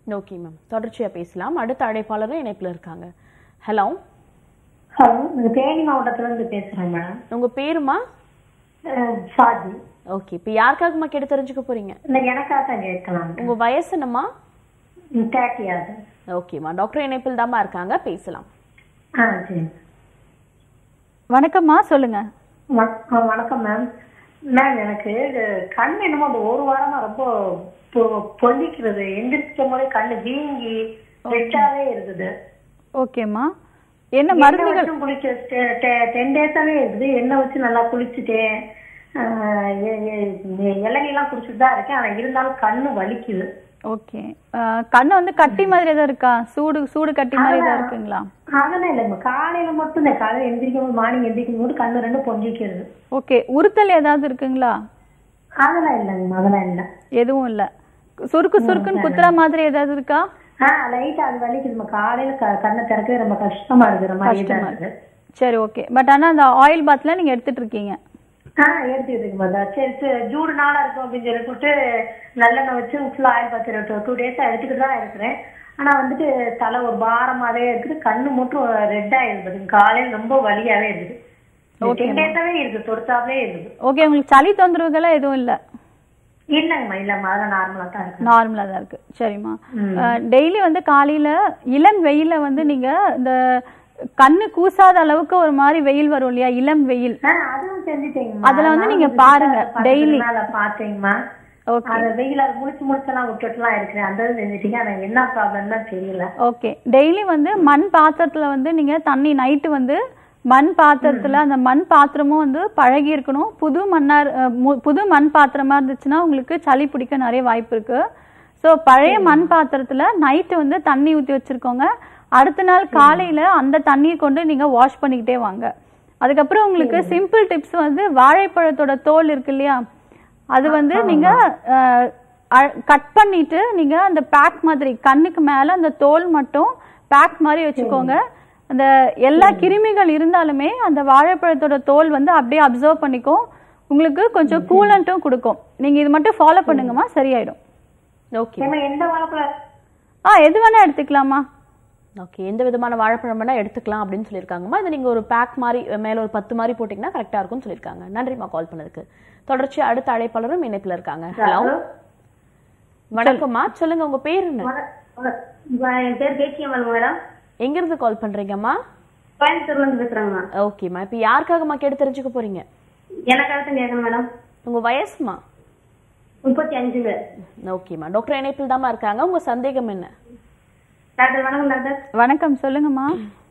ஓகே மேம் தொடர்ச்சியா பேசலாம் அடுத்த அழைப்பாளரும் இணைப்புல இருக்காங்க ஹலோ ஹலோ நாங்கள் தேனி மாவட்டத்துல இருந்து பேசுறேன் மேடம் உங்க பேருமா சாதி ஓகே இப்போ யாருக்காகமா கேட்டு தெரிஞ்சுக்க போறீங்க இந்த எனக்காக தான் கேட்கலாம் உங்க வயசு என்னம்மா தேர்ட்டி ஆகுது ஓகேம்மா டாக்டர் இணைப்பில் தாம்மா இருக்காங்க பேசலாம் ஆ சரி வணக்கம்மா சொல்லுங்க வண- ஆ, வணக்கம் மேம் மேம் எனக்கு இது கண் என்னமோ அந்த ஒரு வாரமா ரொம்ப பொ- பொங்கிக்கிறது எந்திரிச்ச போதே கண்ணு வீங்கி ரெட்டாவே இருக்குது ஓகேம்மா என்ன மருந்துகள் வச்சும் குளிக்க டென் டேஸாவே இருக்குது எண்ணெய் வச்சு நல்லா குளிச்சுட்டேன் இளநீலாம் குடிச்சிட்டு தான் இருக்கேன் ஆனா இருந்தாலும் கண்ணு வலிக்குது ஓகே கண்ணு வந்து கட்டி மாதிரி ஏதாவது இருக்கா சூடு சூடு கட்டி மாதிரி ஏதாவது இருக்குங்களா அதெல்லாம் இல்லைங்க காலையில மட்டும் இந்த காலையில எந்திரிக்கும் போது மார்னிங் எந்திரிக்கும் போது கண்ணு ரெண்டும் பொங்கிக்கிறது ஓகே உறுத்தல் ஏதாவது இருக்குங்களா அதெல்லாம் இல்லைங்க அதெல்லாம் இல்லை எதுவும் இல்ல சுருக்கு சுருக்குன்னு குத்துற மாதிரி ஏதாவது இருக்கா ஆ லைட்டா அது வலிக்குதுமா காலையில க- கண்ணை திறக்கவே ரொம்ப கஷ்டமா இருக்கிற மாதிரி தான் கஷ்டமா இருக்குது சரி ஓகே பட் ஆனா அந்த ஆயில் பாத்ல நீங்க எடுத்துட்டு இருக்கீங்க ஆ எடுத்துக்கிட்டு மாதா சரி சரி ஜூடு நாளா இருக்கும் அப்படின்னு சொல்லி போட்டு நல்லெண்ணெய் வச்சு ஃபுல்லா ஆயில் பார்த்து டூ டேஸா எடுத்துக்கிட்டு தான் இருக்கிறேன் ஆனா வந்துட்டு தலை ஒரு பாரமாவே இருக்குது கண்ணு மட்டும் ரெட் ஆயிருக்குது காலையில ரொம்ப வலியாவே இருக்குது டென் டேஸாவே இருக்குது தொடுத்தாவே இருக்குது ஓகே உங்களுக்கு சளி தொந்தரவுகள்லாம் எதுவும் இல்ல இல்லைங்கம்மா இல்லம்மா அதெல்லாம் நார்மலா தான் இருக்கு நார்மலா தான் இருக்கு சரிம்மா டெய்லி வந்து காலையில இளம் வெயில வந்து நீங்க இந்த கண்ணு கூசாத அளவுக்கு ஒரு மாதிரி வெயில் வரும் இல்லையா இளம் வெயில் ஆ, அதுவும் செஞ்சுட்டேங்கம்மா அதுல வந்து நீங்க நானும் பாருங்க, பக்கத்துல daily. மேல பாத்தேங்கம்மா ஓகே அந்த வெயில முடிச்சு முடிச்செல்லாம் விட்டுட்டுலாம் இருக்கிறேன் அந்த இது செஞ்சுட்டீங்க ஆனா என்ன ப்ராப்ளம் தான் தெரியல ஓகே டெய்லி வந்து மண் பாத்திரத்துல வந்து நீங்க தண்ணி நைட்டு வந்து மண் பாத்திரத்துல அந்த மண் பாத்திரமும் வந்து பழகி இருக்கணும் புது மண்ணா இரு- அஹ் மு- புது மண் பாத்திரமா இருந்துச்சுன்னா உங்களுக்கு சளி பிடிக்க நிறைய வாய்ப்பு இருக்கு ஸோ பழைய மண் பாத்திரத்துல நைட்டு வந்து தண்ணி ஊத்தி வச்சிருக்கோங்க அடுத்த நாள் காலையில அந்த தண்ணியை கொண்டு நீங்க வாஷ் பண்ணிக்கிட்டே வாங்க அதுக்கப்புறம் உங்களுக்கு சிம்பிள் டிப்ஸ் வந்து வாழைப்பழத்தோட தோல் இருக்கு இல்லையா அது வந்து நீங்க கட் பண்ணிட்டு நீங்க அந்த பேக் மாதிரி கண்ணுக்கு மேல அந்த தோல் மட்டும் பேக் மாதிரி வச்சுக்கோங்க அந்த எல்லா கிருமிகள் இருந்தாலுமே அந்த வாழைப்பழத்தோட தோல் வந்து அப்படியே அப்சர்வ் பண்ணிக்கும் உங்களுக்கு கொஞ்சம் கூலண்ட்டும் கொடுக்கும் நீங்க இது மட்டும் ஃபாலோ பண்ணுங்கம்மா சரியாயிடும் ஓகே ஏன்னா எந்த வாழைப்பழ ஆ எது வேணா எடுத்துக்கலாமா ஓகே எந்த விதமான வாழைப்பழம் வேணா எடுத்துக்கலாம் அப்படின்னு சொல்லியிருக்காங்கம்மா இது நீங்க ஒரு பேக் மாதிரி மேல ஒரு பத்து மாதிரி போட்டீங்கன்னா கரெக்டா இருக்கும்னு சொல்லியிருக்காங்க நன்றிம்மா கால் பண்ணதுக்கு தொடர்ச்சி அடுத்த அழைப்பாளரும் இணைப்புல இருக்காங்க ஹலோ வணக்கம்மா சொல்லுங்க உங்க பேர் என்ன என் பேர் பேச்சியம்மல் மேடம் எங்க இருந்து கால் பண்றீங்கம்மா கோயம்புத்தூர்ல இருந்து பேசுறாங்கம்மா ஓகேம்மா இப்போ யாருக்காகம்மா கேட்டு தெரிஞ்சுக்க போறீங்க எனக்காக தான் கேட்கணும் மேடம் உங்க வயசுமா முப்பத்தி அஞ்சுங்க ஓகேம்மா டாக்டர் இணைப்பில் தாம்மா இருக்காங்க உங்க சந்தேகம் என்ன டாக்டர் வணக்கம் டாக்டர் வணக்கம் சொல்லுங்கம்மா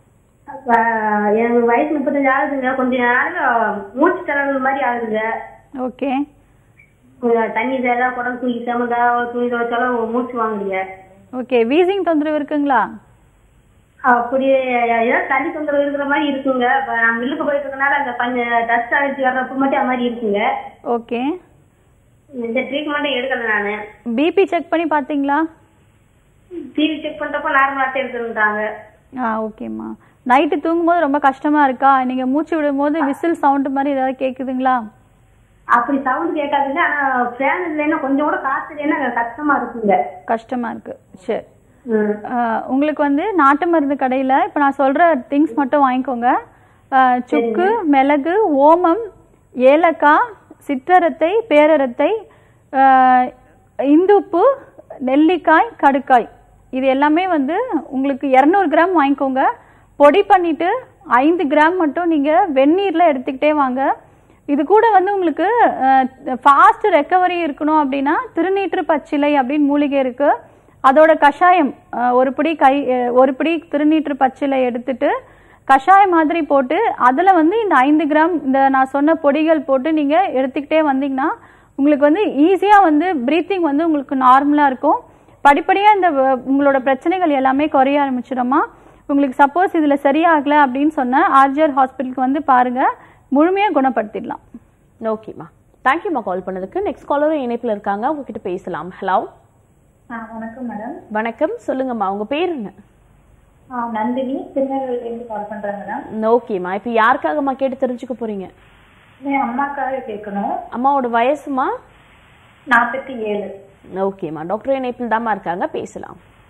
ஆஹ் எனக்கு வயசு முப்பத்தஞ்சு ஆகுதுங்க கொஞ்சம் நாளுங்க மூச்சு திறன் மாதிரி ஆகுதுங்க ஓகே கொஞ்சம் தண்ணி இதெல்லாம் குடம் தூக்கி சமந்தா துணி துவைச்சாலும் மூச்சு வாங்குறீங்க ஓகே வீசிங் தொந்தரவு இருக்குங்களா அப்படி ஏதோ தண்ணி தொந்தரவு இருக்கிற மாதிரி இருக்குங்க இப்ப நான் மில்லுக்கு போயிட்டு இருக்கனால அந்த கொஞ்சம் டஸ்ட் அழைச்சி வர்றப்ப மட்டும் அது மாதிரி இருக்குங்க ஓகே இந்த ட்ரீட்மெண்ட்டை எடுக்கல நானு பிபி செக் பண்ணி பார்த்தீங்களா டிவி செக் பண்றப்ப நார்மலாக இருக்குன்றாங்க ஆ ஓகேம்மா நைட்டு தூங்கும்போது ரொம்ப கஷ்டமா இருக்கா நீங்க மூச்சு விடும்போது விசில் சவுண்ட் மாதிரி ஏதாவது கேக்குதுங்களா அப்படி சவுண்ட் கேட்காதுங்க ஆனா ஃபேன் இல்லைன்னா கொஞ்சம் கூட காத்து இல்லைன்னா கஷ்டமா இருக்குங்க கஷ்டமா இருக்கு சரி ம். ஆ, உங்களுக்கு வந்து நாட்டு மருந்து கடையில இப்போ நான் சொல்ற திங்ஸ் மட்டும் வாங்கிக்கோங்க ஆ, சுக்கு மிளகு ஓமம் ஏலக்காய் சிற்றரத்தை பேரரத்தை ஆ, இந்துப்பு நெல்லிக்காய் கடுக்காய் இது எல்லாமே வந்து உங்களுக்கு இரநூறு கிராம் வாங்கிக்கோங்க பொடி பண்ணிட்டு ஐந்து கிராம் மட்டும் நீங்க வெந்நீர்ல எடுத்துக்கிட்டே வாங்க இது கூட வந்து உங்களுக்கு ஃபாஸ்ட் ரெக்கவரி இருக்கணும் அப்படின்னா திருநீற்று பச்சிலை அப்படின்னு மூலிகை இருக்கு அதோட கஷாயம் அஹ், ஒரு பிடி கை அஹ், ஒரு பிடி திருநீற்று பச்சிலை எடுத்துட்டு கஷாயம் மாதிரி போட்டு அதில் வந்து இந்த ஐந்து கிராம் இந்த நான் சொன்ன பொடிகள் போட்டு நீங்கள் எடுத்துக்கிட்டே வந்தீங்கன்னா உங்களுக்கு வந்து ஈஸியாக வந்து ப்ரீத்திங் வந்து உங்களுக்கு நார்மலாக இருக்கும் படிப்படியாக இந்த வ- உங்களோட பிரச்சனைகள் எல்லாமே குறைய ஆரம்பிச்சிடும்மா உங்களுக்கு சப்போஸ் இதில் சரியாகலை அப்படின்னு சொன்ன ஆர்ஜிஆர் ஹாஸ்பிட்டலுக்கு வந்து பாருங்கள் முழுமையாக குணப்படுத்திடலாம் ஓகேம்மா தேங்க்யூம்மா கால் பண்ணதுக்கு நெக்ஸ்ட் காலரும் இணைப்பில் இருக்காங்க உங்ககிட்ட பேசலாம் ஹலோ ஆ வணக்கம் மேடம் வணக்கம் சொல்லுங்கம்மா உங்க பேர் என்ன ஆ நந்தினி திருநெல்வேலியிலேருந்து கால் பண்றேன் மேடம் ஓகேம்மா இப்போ யாருக்காகம்மா கேட்டு தெரிஞ்சுக்க போறீங்க என் அம்மாக்காக கேட்கணும் அம்மாவோட வயசுமா நாற்பத்தி ஏழு ஓகேம்மா டாக்டர் இணைப்பில் தாம்மா இருக்காங்க பேசலாம்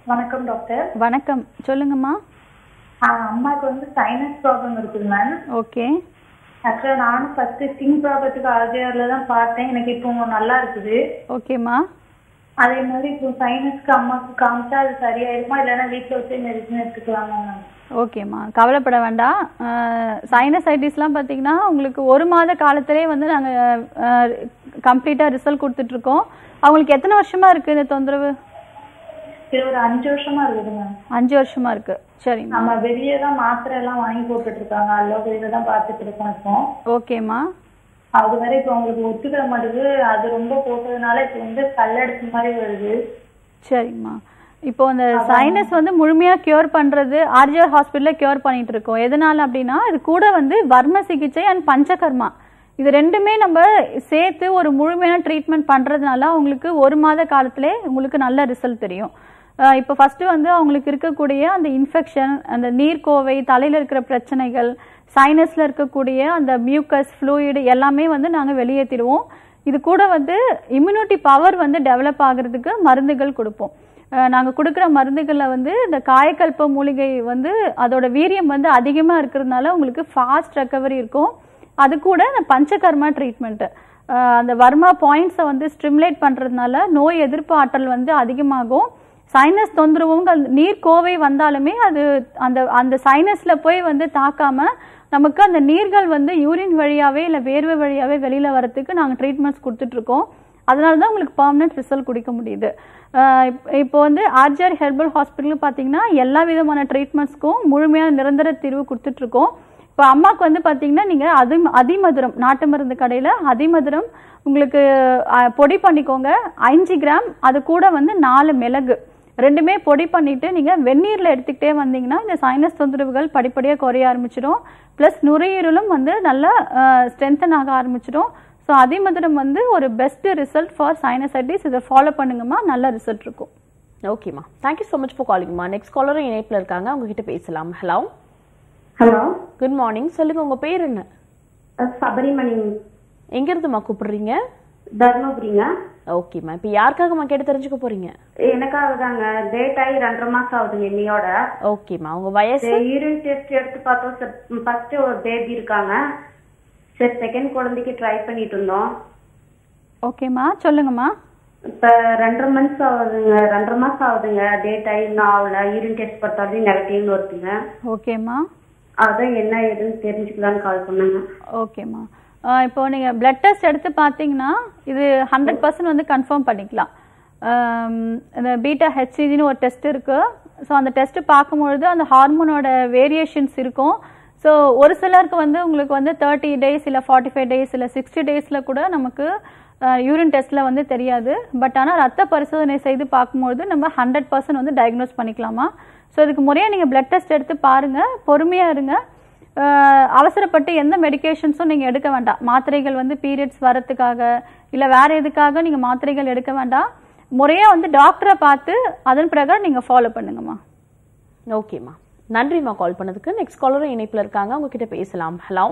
வணக்கம் டாக்டர் வணக்கம் சொல்லுங்கம்மா ஆஹ் அம்மாவுக்கு வந்து சைனஸ் ப்ராப்ளம் இருக்குது மேம் ஓகே ஆக்சுவலாக நானும் ஃபர்ஸ்ட் ஸ்கின் ப்ராப்ளத்துக்கு ஆர்ஜிஆர்ல தான் பார்த்தேன் எனக்கு இப்போ நல்லா இருக்குது ஓகேம்மா அதே மாதிரி இப்போ சைனஸ்க்கு அம்மாவுக்கு காமிச்சா அது சரியாயிருமா இல்லைன்னா வீட்டில் வச்சு மெடிசன் எடுத்துக்கலாமா மேம் ஓகேம்மா கவலைப்பட வேண்டாம் சைனசைட்டிஸ்லாம் பார்த்தீங்கன்னா உங்களுக்கு ஒரு மாத காலத்திலே வந்து நாங்கள் கம்ப்ளீட்டாக ரிசல்ட் கொடுத்துட்ருக்கோம் அவங்களுக்கு எத்தனை வருஷமா இருக்குது இந்த தொந்தரவு இது ஒரு அஞ்சு வருஷமா இருக்குது மேம் அஞ்சு வருஷமா இருக்கு சரிம்மா நம்ம வெளியே தான் மாத்திரை எல்லாம் வாங்கி போட்டுட்டு இருக்காங்க அலோபதியில தான் பார்த்துட்டு இருக்கோம் இப்போ ஓகேம்மா அது வரை இப்போ அவங்களுக்கு ஒத்துக்கிற மாட்டேங்குது அது ரொம்ப போட்டதுனால இப்போ வந்து கல்லடிச்ச மாதிரி வருது சரிம்மா இப்போ அந்த சைனஸ் வந்து முழுமையா கியூர் பண்றது ஆர்ஜிஆர் ஹாஸ்பிட்டல்ல கியூர் பண்ணிட்டு இருக்கோம் எதனால அப்படின்னா இது கூட வந்து வர்ம சிகிச்சை அண்ட் பஞ்சகர்மா இது ரெண்டுமே நம்ம சேர்த்து ஒரு முழுமையான ட்ரீட்மெண்ட் பண்றதுனால அவங்களுக்கு ஒரு மாத காலத்திலே உங்களுக்கு நல்ல ரிசல்ட் தெரியும் அஹ் இப்போ ஃபர்ஸ்ட் வந்து அவங்களுக்கு இருக்கக்கூடிய அந்த இன்ஃபெக்ஷன் அந்த நீர்க்கோவை தலையில இருக்கிற பிரச்சனைகள் சைனஸ்ல இருக்கக்கூடிய அந்த மியூக்கஸ் ஃப்ளூயிடு எல்லாமே வந்து நாங்க வெளியேற்றிடுவோம் இது கூட வந்து இம்யூனிட்டி பவர் வந்து டெவலப் ஆகுறதுக்கு மருந்துகள் கொடுப்போம் அஹ் நாங்க கொடுக்குற மருந்துகள்ல வந்து இந்த காயக்கல்ப மூலிகை வந்து அதோட வீரியம் வந்து அதிகமா இருக்கிறதுனால உங்களுக்கு ஃபாஸ்ட் ரெக்கவரி இருக்கும் அது கூட இந்த பஞ்சகர்மா ட்ரீட்மெண்ட் அந்த வர்மா பாயிண்ட்ஸை வந்து ஸ்டிமுலேட் பண்றதுனால நோய் எதிர்ப்பு ஆற்றல் வந்து அதிகமாகும் சைனஸ் தொந்தரவும் நீர் கோவை வந்தாலுமே அது அந்த அந்த சைனஸ்ல போய் வந்து தாக்காம நமக்கு அந்த நீர்கள் வந்து யூரின் வழியாவே இல்லை வேர்வை வழியாவே வெளியில வரத்துக்கு நாங்கள் ட்ரீட்மெண்ட்ஸ் கொடுத்துட்டு இருக்கோம் அதனால தான் உங்களுக்கு பர்மனன்ட் ரிசல்ட் குடிக்க முடியுது அஹ் இப்- இப்போ வந்து ஆர்ஜிஆர் ஹெர்பல் ஹாஸ்பிட்டல் பார்த்தீங்கன்னா எல்லா விதமான ட்ரீட்மெண்ட்ஸ்க்கும் முழுமையான நிரந்தர தீர்வு கொடுத்துட்டு இருக்கோம் இப்போ அம்மாவுக்கு வந்து பார்த்தீங்கன்னா நீங்கள் அதி அதிமதுரம் நாட்டு மருந்து கடையில் அதிமதுரம் உங்களுக்கு அஹ், பொடி பண்ணிக்கோங்க அஞ்சு கிராம் அது கூட வந்து நாலு மிளகு ரெண்டுமே பொடி பண்ணிட்டு நீங்க வெந்நீர்ல எடுத்துக்கிட்டே வந்தீங்கன்னா இந்த சைனஸ் தொந்தரவுகள் படிப்படியாக குறைய ஆரம்பிச்சிடும் ப்ளஸ் நுரையீரலும் வந்து நல்லா ஸ்ட்ரென்தன் ஆக ஆரம்பிச்சிடும் ஸோ அதிமதுரம் வந்து ஒரு பெஸ்ட் ரிசல்ட் ஃபார் சைனசைட்டிஸ் இதை ஃபாலோ பண்ணுங்கம்மா நல்ல ரிசல்ட் இருக்கும் ஓகேம்மா தேங்க்யூ ஸோ மச் ஃபார் காலிங்மா நெக்ஸ்ட் காலரும் இணைப்பில் இருக்காங்க அவங்க கிட்ட பேசலாம் ஹலோ ஹலோ குட் மார்னிங் சொல்லுங்க உங்க பேர் என்ன சபரிமணி எங்க இருந்துமா கூப்பிடுறீங்க தர்மபுரிங்க ஓகேம்மா இப்போ யாருக்காகம்மா கேட்டு தெரிஞ்சுக்க போறீங்க எனக்காக தாங்க டேட் ஆகி ரெண்டரை மாசம் ஆகுதுங்க இன்னையோட ஓகேம்மா உங்க வயசு யூரின் டெஸ்ட் எடுத்து பார்த்தோம் ஃபர்ஸ்ட் ஒரு பேபி இருக்காங்க சரி செகண்ட் குழந்தைக்கு ட்ரை பண்ணிட்டு இருந்தோம் ஓகேம்மா சொல்லுங்கம்மா இப்ப ரெண்டரை மந்த்ஸ் ஆகுதுங்க ரெண்டரை மாசம் ஆகுதுங்க டேட் ஆகி இன்னும் ஆகல யூரின் டெஸ்ட் பார்த்தாலும் நெகட்டிவ்னு வருதுங்க ஓகேம்மா அதான் என்ன ஏதுன்னு தெரிஞ்சுக்கலான்னு கால் பண்ணேங்க ஓகேம்மா ஆஹ் இப்போ நீங்கள் பிளட் டெஸ்ட் எடுத்து பார்த்தீங்கன்னா இது ஹண்ட்ரட் பர்சன்ட் வந்து கன்ஃபார்ம் பண்ணிக்கலாம் ஆம், இந்த பீட்டா ஹெச்சிஜின்னு ஒரு டெஸ்ட் இருக்கு ஸோ அந்த டெஸ்ட் பார்க்கும்பொழுது அந்த ஹார்மோனோட வேரியேஷன்ஸ் இருக்கும் ஸோ ஒரு சிலருக்கு வந்து உங்களுக்கு வந்து தேர்ட்டி டேஸ் இல்லை ஃபார்ட்டி ஃபைவ் டேஸ் இல்லை சிக்ஸ்டி டேஸில் கூட நமக்கு யூரின் டெஸ்ட்டில் வந்து தெரியாது பட் ஆனால் ரத்த பரிசோதனை செய்து பார்க்கும்பொழுது நம்ம ஹண்ட்ரட் பர்சன்ட் வந்து டயக்னோஸ் பண்ணிக்கலாமா ஸோ இதுக்கு முறையாக நீங்கள் பிளட் டெஸ்ட் எடுத்து பாருங்கள் பொறுமையாக இருங்க அஹ் அவசரப்பட்டு எந்த மெடிகேஷன்ஸும் நீங்கள் எடுக்க வேண்டாம் மாத்திரைகள் வந்து பீரியட்ஸ் வரத்துக்காக இல்லை வேற எதுக்காக நீங்கள் மாத்திரைகள் எடுக்க வேண்டாம் முறையாக வந்து டாக்டரை பார்த்து அதன் பிரகாரம் நீங்கள் ஃபாலோ பண்ணுங்கம்மா ஓகேம்மா நன்றிம்மா கால் பண்ணதுக்கு நெக்ஸ்ட் காலரும் இணைப்பில் இருக்காங்க அவங்க கிட்ட பேசலாம் ஹலோ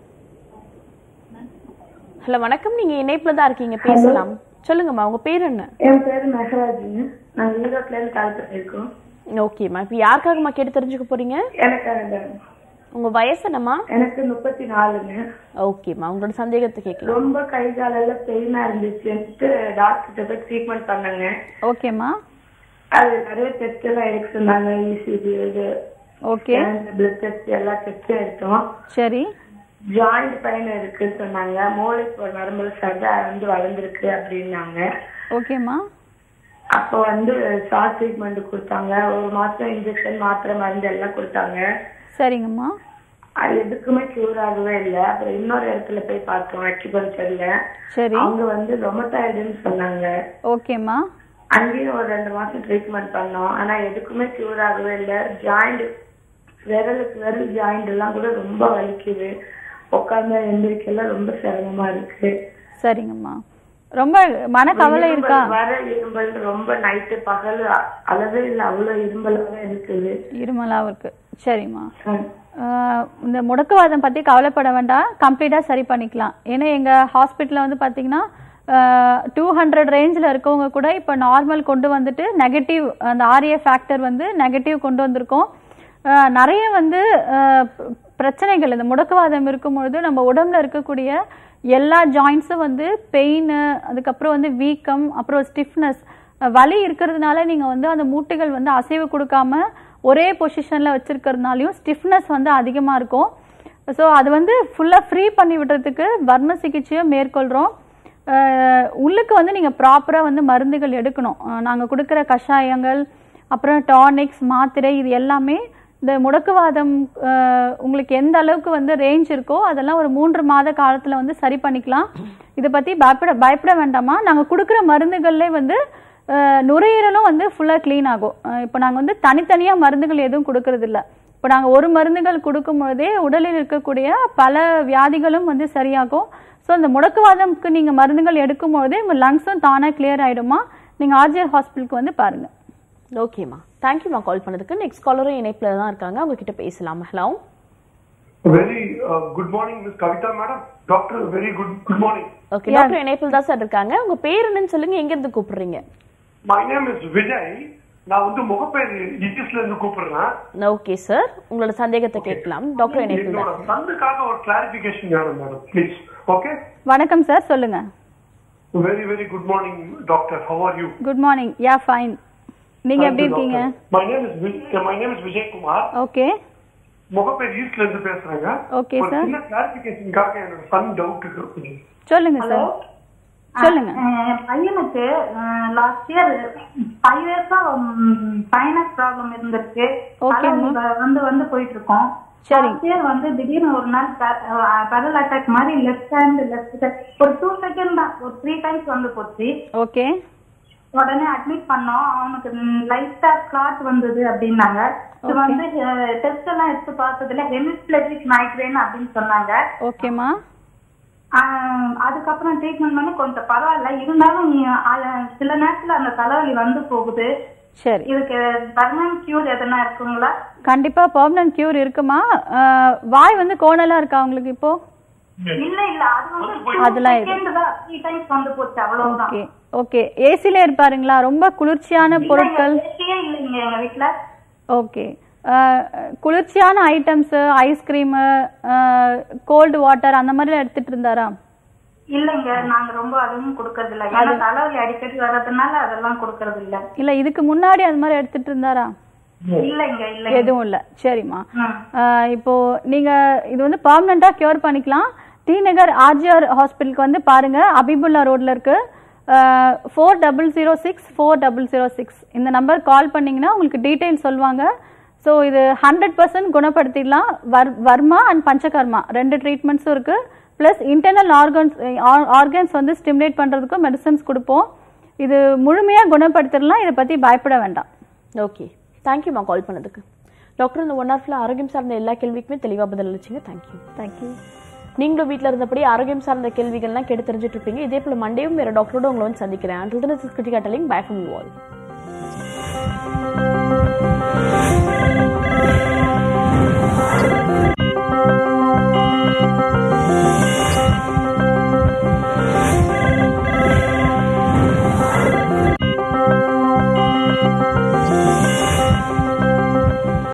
ஹலோ வணக்கம் நீங்க இணைப்புல தான் இருக்கீங்க பேசலாம் சொல்லுங்கம்மா உங்க பேர் என்ன என் பேரு மெஹராஜுங்க நாங்க ஈரோட்ல இருந்து கால் பண்ணிருக்கோம் ஓகேம்மா இப்போ யாருக்காகம்மா கேட்டு தெரிஞ்சுக்க போறீங்க எனக்கு உங்க வயசு என்னம்மா எனக்கு முப்பத்தி நாலுங்க ஓகேம்மா உங்களோட சந்தேகத்தை கேட்கலாம் ரொம்ப கை காலெல்லாம் பெயினா இருந்துச்சுன்ட்டு டாக்டர் போய் ட்ரீட்மெண்ட் பண்ணாங்க ஓகேம்மா அது நிறைய டெஸ்ட் எல்லாம் எடுக்க சொன்னாங்க இசிஜி இது ஓகே பிளட் டெஸ்ட் எல்லா டெஸ்டும் எடுத்தோம் சரி ஜாயிண்ட் பெயின் இருக்குன்னு சொன்னாங்க மூளைக்கு ஒரு நரம்புல சதை வந்து வளர்ந்துருக்கு அப்படின்னாங்க ஓகேம்மா அப்போ வந்து ஷார்ட் ட்ரீட்மெண்ட் கொடுத்தாங்க ஒரு மாசம் இன்ஜெக்ஷன் மாத்திரை மருந்து எல்லாம் கொடுத்தாங்க சரிங்கம்மா அது எதுக்குமே கியூர் ஆகவே இல்லை அப்புறம் இன்னொரு இடத்துல போய் பார்த்தோம் அக்யூபஞ்சர்ல சரி அவங்க வந்து ரொமட்டாய்டுன்னு சொன்னாங்க ஓகேம்மா அங்கேயும் ஒரு ரெண்டு மாசம் ட்ரீட்மெண்ட் பண்ணோம் ஆனா எதுக்குமே கியூர் ஆகவே இல்லை ஜாயிண்ட் விரலுக்கு விரல் ஜாயிண்ட் எல்லாம் கூட ரொம்ப வலிக்குது உட்கார்ந்து எந்திரிக்கெல்லாம் ரொம்ப சிரமமா இருக்கு சரிங்கம்மா ரொம்ப மனக்கவலை இருக்கா இரும்பல் வர இரும்பல் ரொம்ப நைட்டு பகல் அ- அளவே இல்லை அவ்வளவு இரும்பலாவே இருக்குது இருமலாவும் இருக்கு சரிம்மா ம். ஆஹ் இந்த முடக்குவாதம் பற்றி கவலைப்பட வேண்டாம் கம்ப்ளீட்டாக சரி பண்ணிக்கலாம் ஏன்னா எங்கள் ஹாஸ்பிட்டலில் வந்து பார்த்தீங்கன்னா டூ ஹண்ட்ரட் ரேஞ்சில் இருக்கவங்க கூட இப்போ நார்மல் கொண்டு வந்துட்டு நெகட்டிவ் அந்த ஆர்ஏ ஃபேக்டர் வந்து நெகட்டிவ் கொண்டு வந்திருக்கோம் அஹ் நிறைய வந்து அஹ், ப- பிரச்சனைகள் இந்த முடக்குவாதம் இருக்கும்பொழுது நம்ம உடம்புல இருக்கக்கூடிய எல்லா ஜாயின்ஸும் வந்து பெயின் அதுக்கப்புறம் வந்து வீக்கம் அப்புறம் ஸ்டிஃப்னஸ் வலி இருக்கிறதுனால நீங்கள் வந்து அந்த மூட்டுகள் வந்து அசைவு கொடுக்காம ஒரே பொசிஷனில் வச்சிருக்கிறதுனாலையும் ஸ்டிஃப்னஸ் வந்து அதிகமாக இருக்கும் ஸோ அது வந்து ஃபுல்லாக ஃப்ரீ பண்ணி விடுறதுக்கு வர்ம சிகிச்சையை மேற்கொள்கிறோம் அஹ் உள்ளுக்கு வந்து நீங்கள் ப்ராப்பராக வந்து மருந்துகள் எடுக்கணும் நாங்கள் கொடுக்குற கஷாயங்கள் அப்புறம் டானிக்ஸ் மாத்திரை இது எல்லாமே இந்த முடக்குவாதம் அஹ், உங்களுக்கு எந்த அளவுக்கு வந்து ரேஞ்ச் இருக்கோ அதெல்லாம் ஒரு மூன்று மாத காலத்தில் வந்து சரி பண்ணிக்கலாம் இதை பற்றி பயப்பட பயப்பட வேண்டாமா நாங்கள் கொடுக்குற மருந்துகள்லே வந்து அஹ், நுரையீரலும் வந்து ஃபுல்லாக க்ளீன் ஆகும் அஹ், இப்போ நாங்கள் வந்து தனித்தனியாக மருந்துகள் எதுவும் கொடுக்கறதில்ல இப்போ நாங்கள் ஒரு மருந்துகள் கொடுக்கும் பொழுதே உடலில் இருக்கக்கூடிய பல வியாதிகளும் வந்து சரியாகும் ஸோ அந்த முடக்குவாதம்க்கு நீங்கள் மருந்துகள் எடுக்கும் பொழுதே உங்கள் லங்ஸும் தானாக கிளியர் ஆகிடுமா நீங்கள் ஆர்ஜிஆர் ஹாஸ்பிட்டலுக்கு வந்து பாருங்கள் ஓகேம்மா தேங்க்யூம்மா கால் பண்ணதுக்கு நெக்ஸ்ட் காலரும் இணைப்புல தான் இருக்காங்க அவங்க கிட்ட பேசலாம் hello very good morning miss Kavitha madam doctor very good good morning okay doctor இணைப்பில் தான் சார் இருக்காங்க உங்க பேர் என்னன்னு சொல்லுங்க எங்க இருந்து கூப்பிடுறீங்க மை நேம் இஸ் விஜய் நான் வந்து முகப்பேர் இங்கிலீஷ்ல இருந்து கூப்பிடுறேன் ஓகே சார் உங்களோட சந்தேகத்தை கேட்கலாம் டாக்டர் இணைப்பில் என்னோட தான் சந்துக்காக ஒரு கிளாரிபிகேஷன் வேணும் மேடம் ப்ளீஸ் ஓகே வணக்கம் சார் சொல்லுங்கள் very very good morning doctor how are you good morning yeah fine நீங்கள் எப்படி இருக்கீங்க my name is my name is Vijay Kumar okay Mogappair ஈஸ்ட்ல இருந்து பேசுறேங்க Okay, ஒரு sir. சின்ன கிளாரிபிகேஷனுக்காக என்னோட சன் டவுட் இருக்கு சொல்லுங்க சார் சொல்லுங்க என் பையனுக்கு லாஸ்ட் இயர் ஃபைவ் இயர்ஸா சைனஸ் ப்ராப்ளம் இருந்திருக்கு Okay, தலைவலி வ- வந்து வந்து போயிட்டு இருக்கோம் சரி. லாஸ்ட் இயர் வந்து திடீர்னு ஒரு நாள் பெரல் அட்டாக் மாதிரி லெஃப்ட் ஹேண்ட் லெஃப்ட் ஒரு டூ செகண்ட் தான் ஒரு த்ரீ டைம்ஸ் வந்து போச்சு ஓகே உடனே அட்மிட் பண்ணோம் அவனுக்கு லைட்டா கிளாட் வந்தது அப்படின்னாங்க இது Okay. வந்து டெஸ்ட் எல்லாம் எடுத்து பார்த்ததுல ஹெமிஸ்பிளஜிக் மைக்ரேன் அப்படின்னு சொன்னாங்க ஓகேம்மா ஆஹ் அதுக்கப்புறம் ட்ரீட்மெண்ட் பண்ணி கொஞ்சம் பரவாயில்ல இருந்தாலும் நீ- ஆஹ் சில நேரத்துல அந்த தலைவலி வந்து போகுது சரி இதுக்கு பர்மனன்ட் கியூர் எதனா இருக்குங்களா கண்டிப்பா பெர்மனன்ட் கியூர் இருக்குமா அஹ், வாய் வந்து கோணலா இருக்கா உங்களுக்கு இப்போ இல்ல இல்ல அது வந்து அதெல்லாம் இது. த்ரீ டைம்ஸ் வந்து போச்சு அவ்வளவுதான் ஓகே ஓகே ஏசிலே இருப்பாருங்களா ரொம்ப குளிர்ச்சியான பொருட்கள் இல்லைங்க, இல்லைங்க எங்க வீட்டுல ஓகே குளிர்ச்சியான ஐட்டம்ஸு ஐஸ்கிரீமு கோல்டு வாட்டர் அந்த மாதிரிலாம் எடுத்துட்டு இருந்தாரா இல்லைங்க நாங்க ரொம்ப அதுவும் கொடுக்கறது இல்ல ஏன்னா தலைவலி அடிக்கடி வர்றதுனால அதெல்லாம் கொடுக்கறது இல்ல இல்ல இதுக்கு முன்னாடி அது மாதிரி எடுத்துட்டு இருந்தாரா இல்லைங்க இல்லைங்க எதுவும் இல்ல சரிம்மா ம். அஹ், இப்போ நீங்க இது வந்து பர்மனண்டா கியூர் பண்ணிக்கலாம் டி நகர் ஆர்ஜிஆர் ஹாஸ்பிட்டலுக்கு வந்து பாருங்க அபிபுல்லா ரோட்ல இருக்கு four double zero six four double zero six இந்த நம்பர் கால் பண்ணீங்கன்னா உங்களுக்கு டீட்டெயில் சொல்லுவாங்க ஸோ இது ஹண்ட்ரட் பர்சன்ட் குணப்படுத்திடலாம் வர் வர்மா அண்ட் பஞ்சகர்மா ரெண்டு ட்ரீட்மெண்ட்ஸும் இருக்கு ப்ளஸ் இன்டர்னல் ஆர்கன்ஸ் ஆர்கன்ஸ் வந்து ஸ்டிமுலேட் பண்ணுறதுக்கும் மெடிசன்ஸ் கொடுப்போம் இது முழுமையாக குணப்படுத்திடலாம் இதை பற்றி பயப்பட வேண்டாம் ஓகே தேங்க்யூம்மா கால் பண்ணதுக்கு டாக்டர் இந்த ஒன் ஹவர்ல ஆரோக்கியம் சார்ந்த எல்லா கேள்விக்குமே தெளிவா பதில் அளிச்சிங்க தேங்க்யூ தேங்க்யூ நீங்களும் வீட்ல இருந்தபடி ஆரோக்கியம் சார்ந்த கேள்விகள்லாம் கேட்டு தெரிஞ்சுட்டு இருப்பீங்க இதே போல மண்டேயும் வேற டாக்டரோட உங்களை வந்து சந்திக்கிறேன் and Krithika telling bye from you all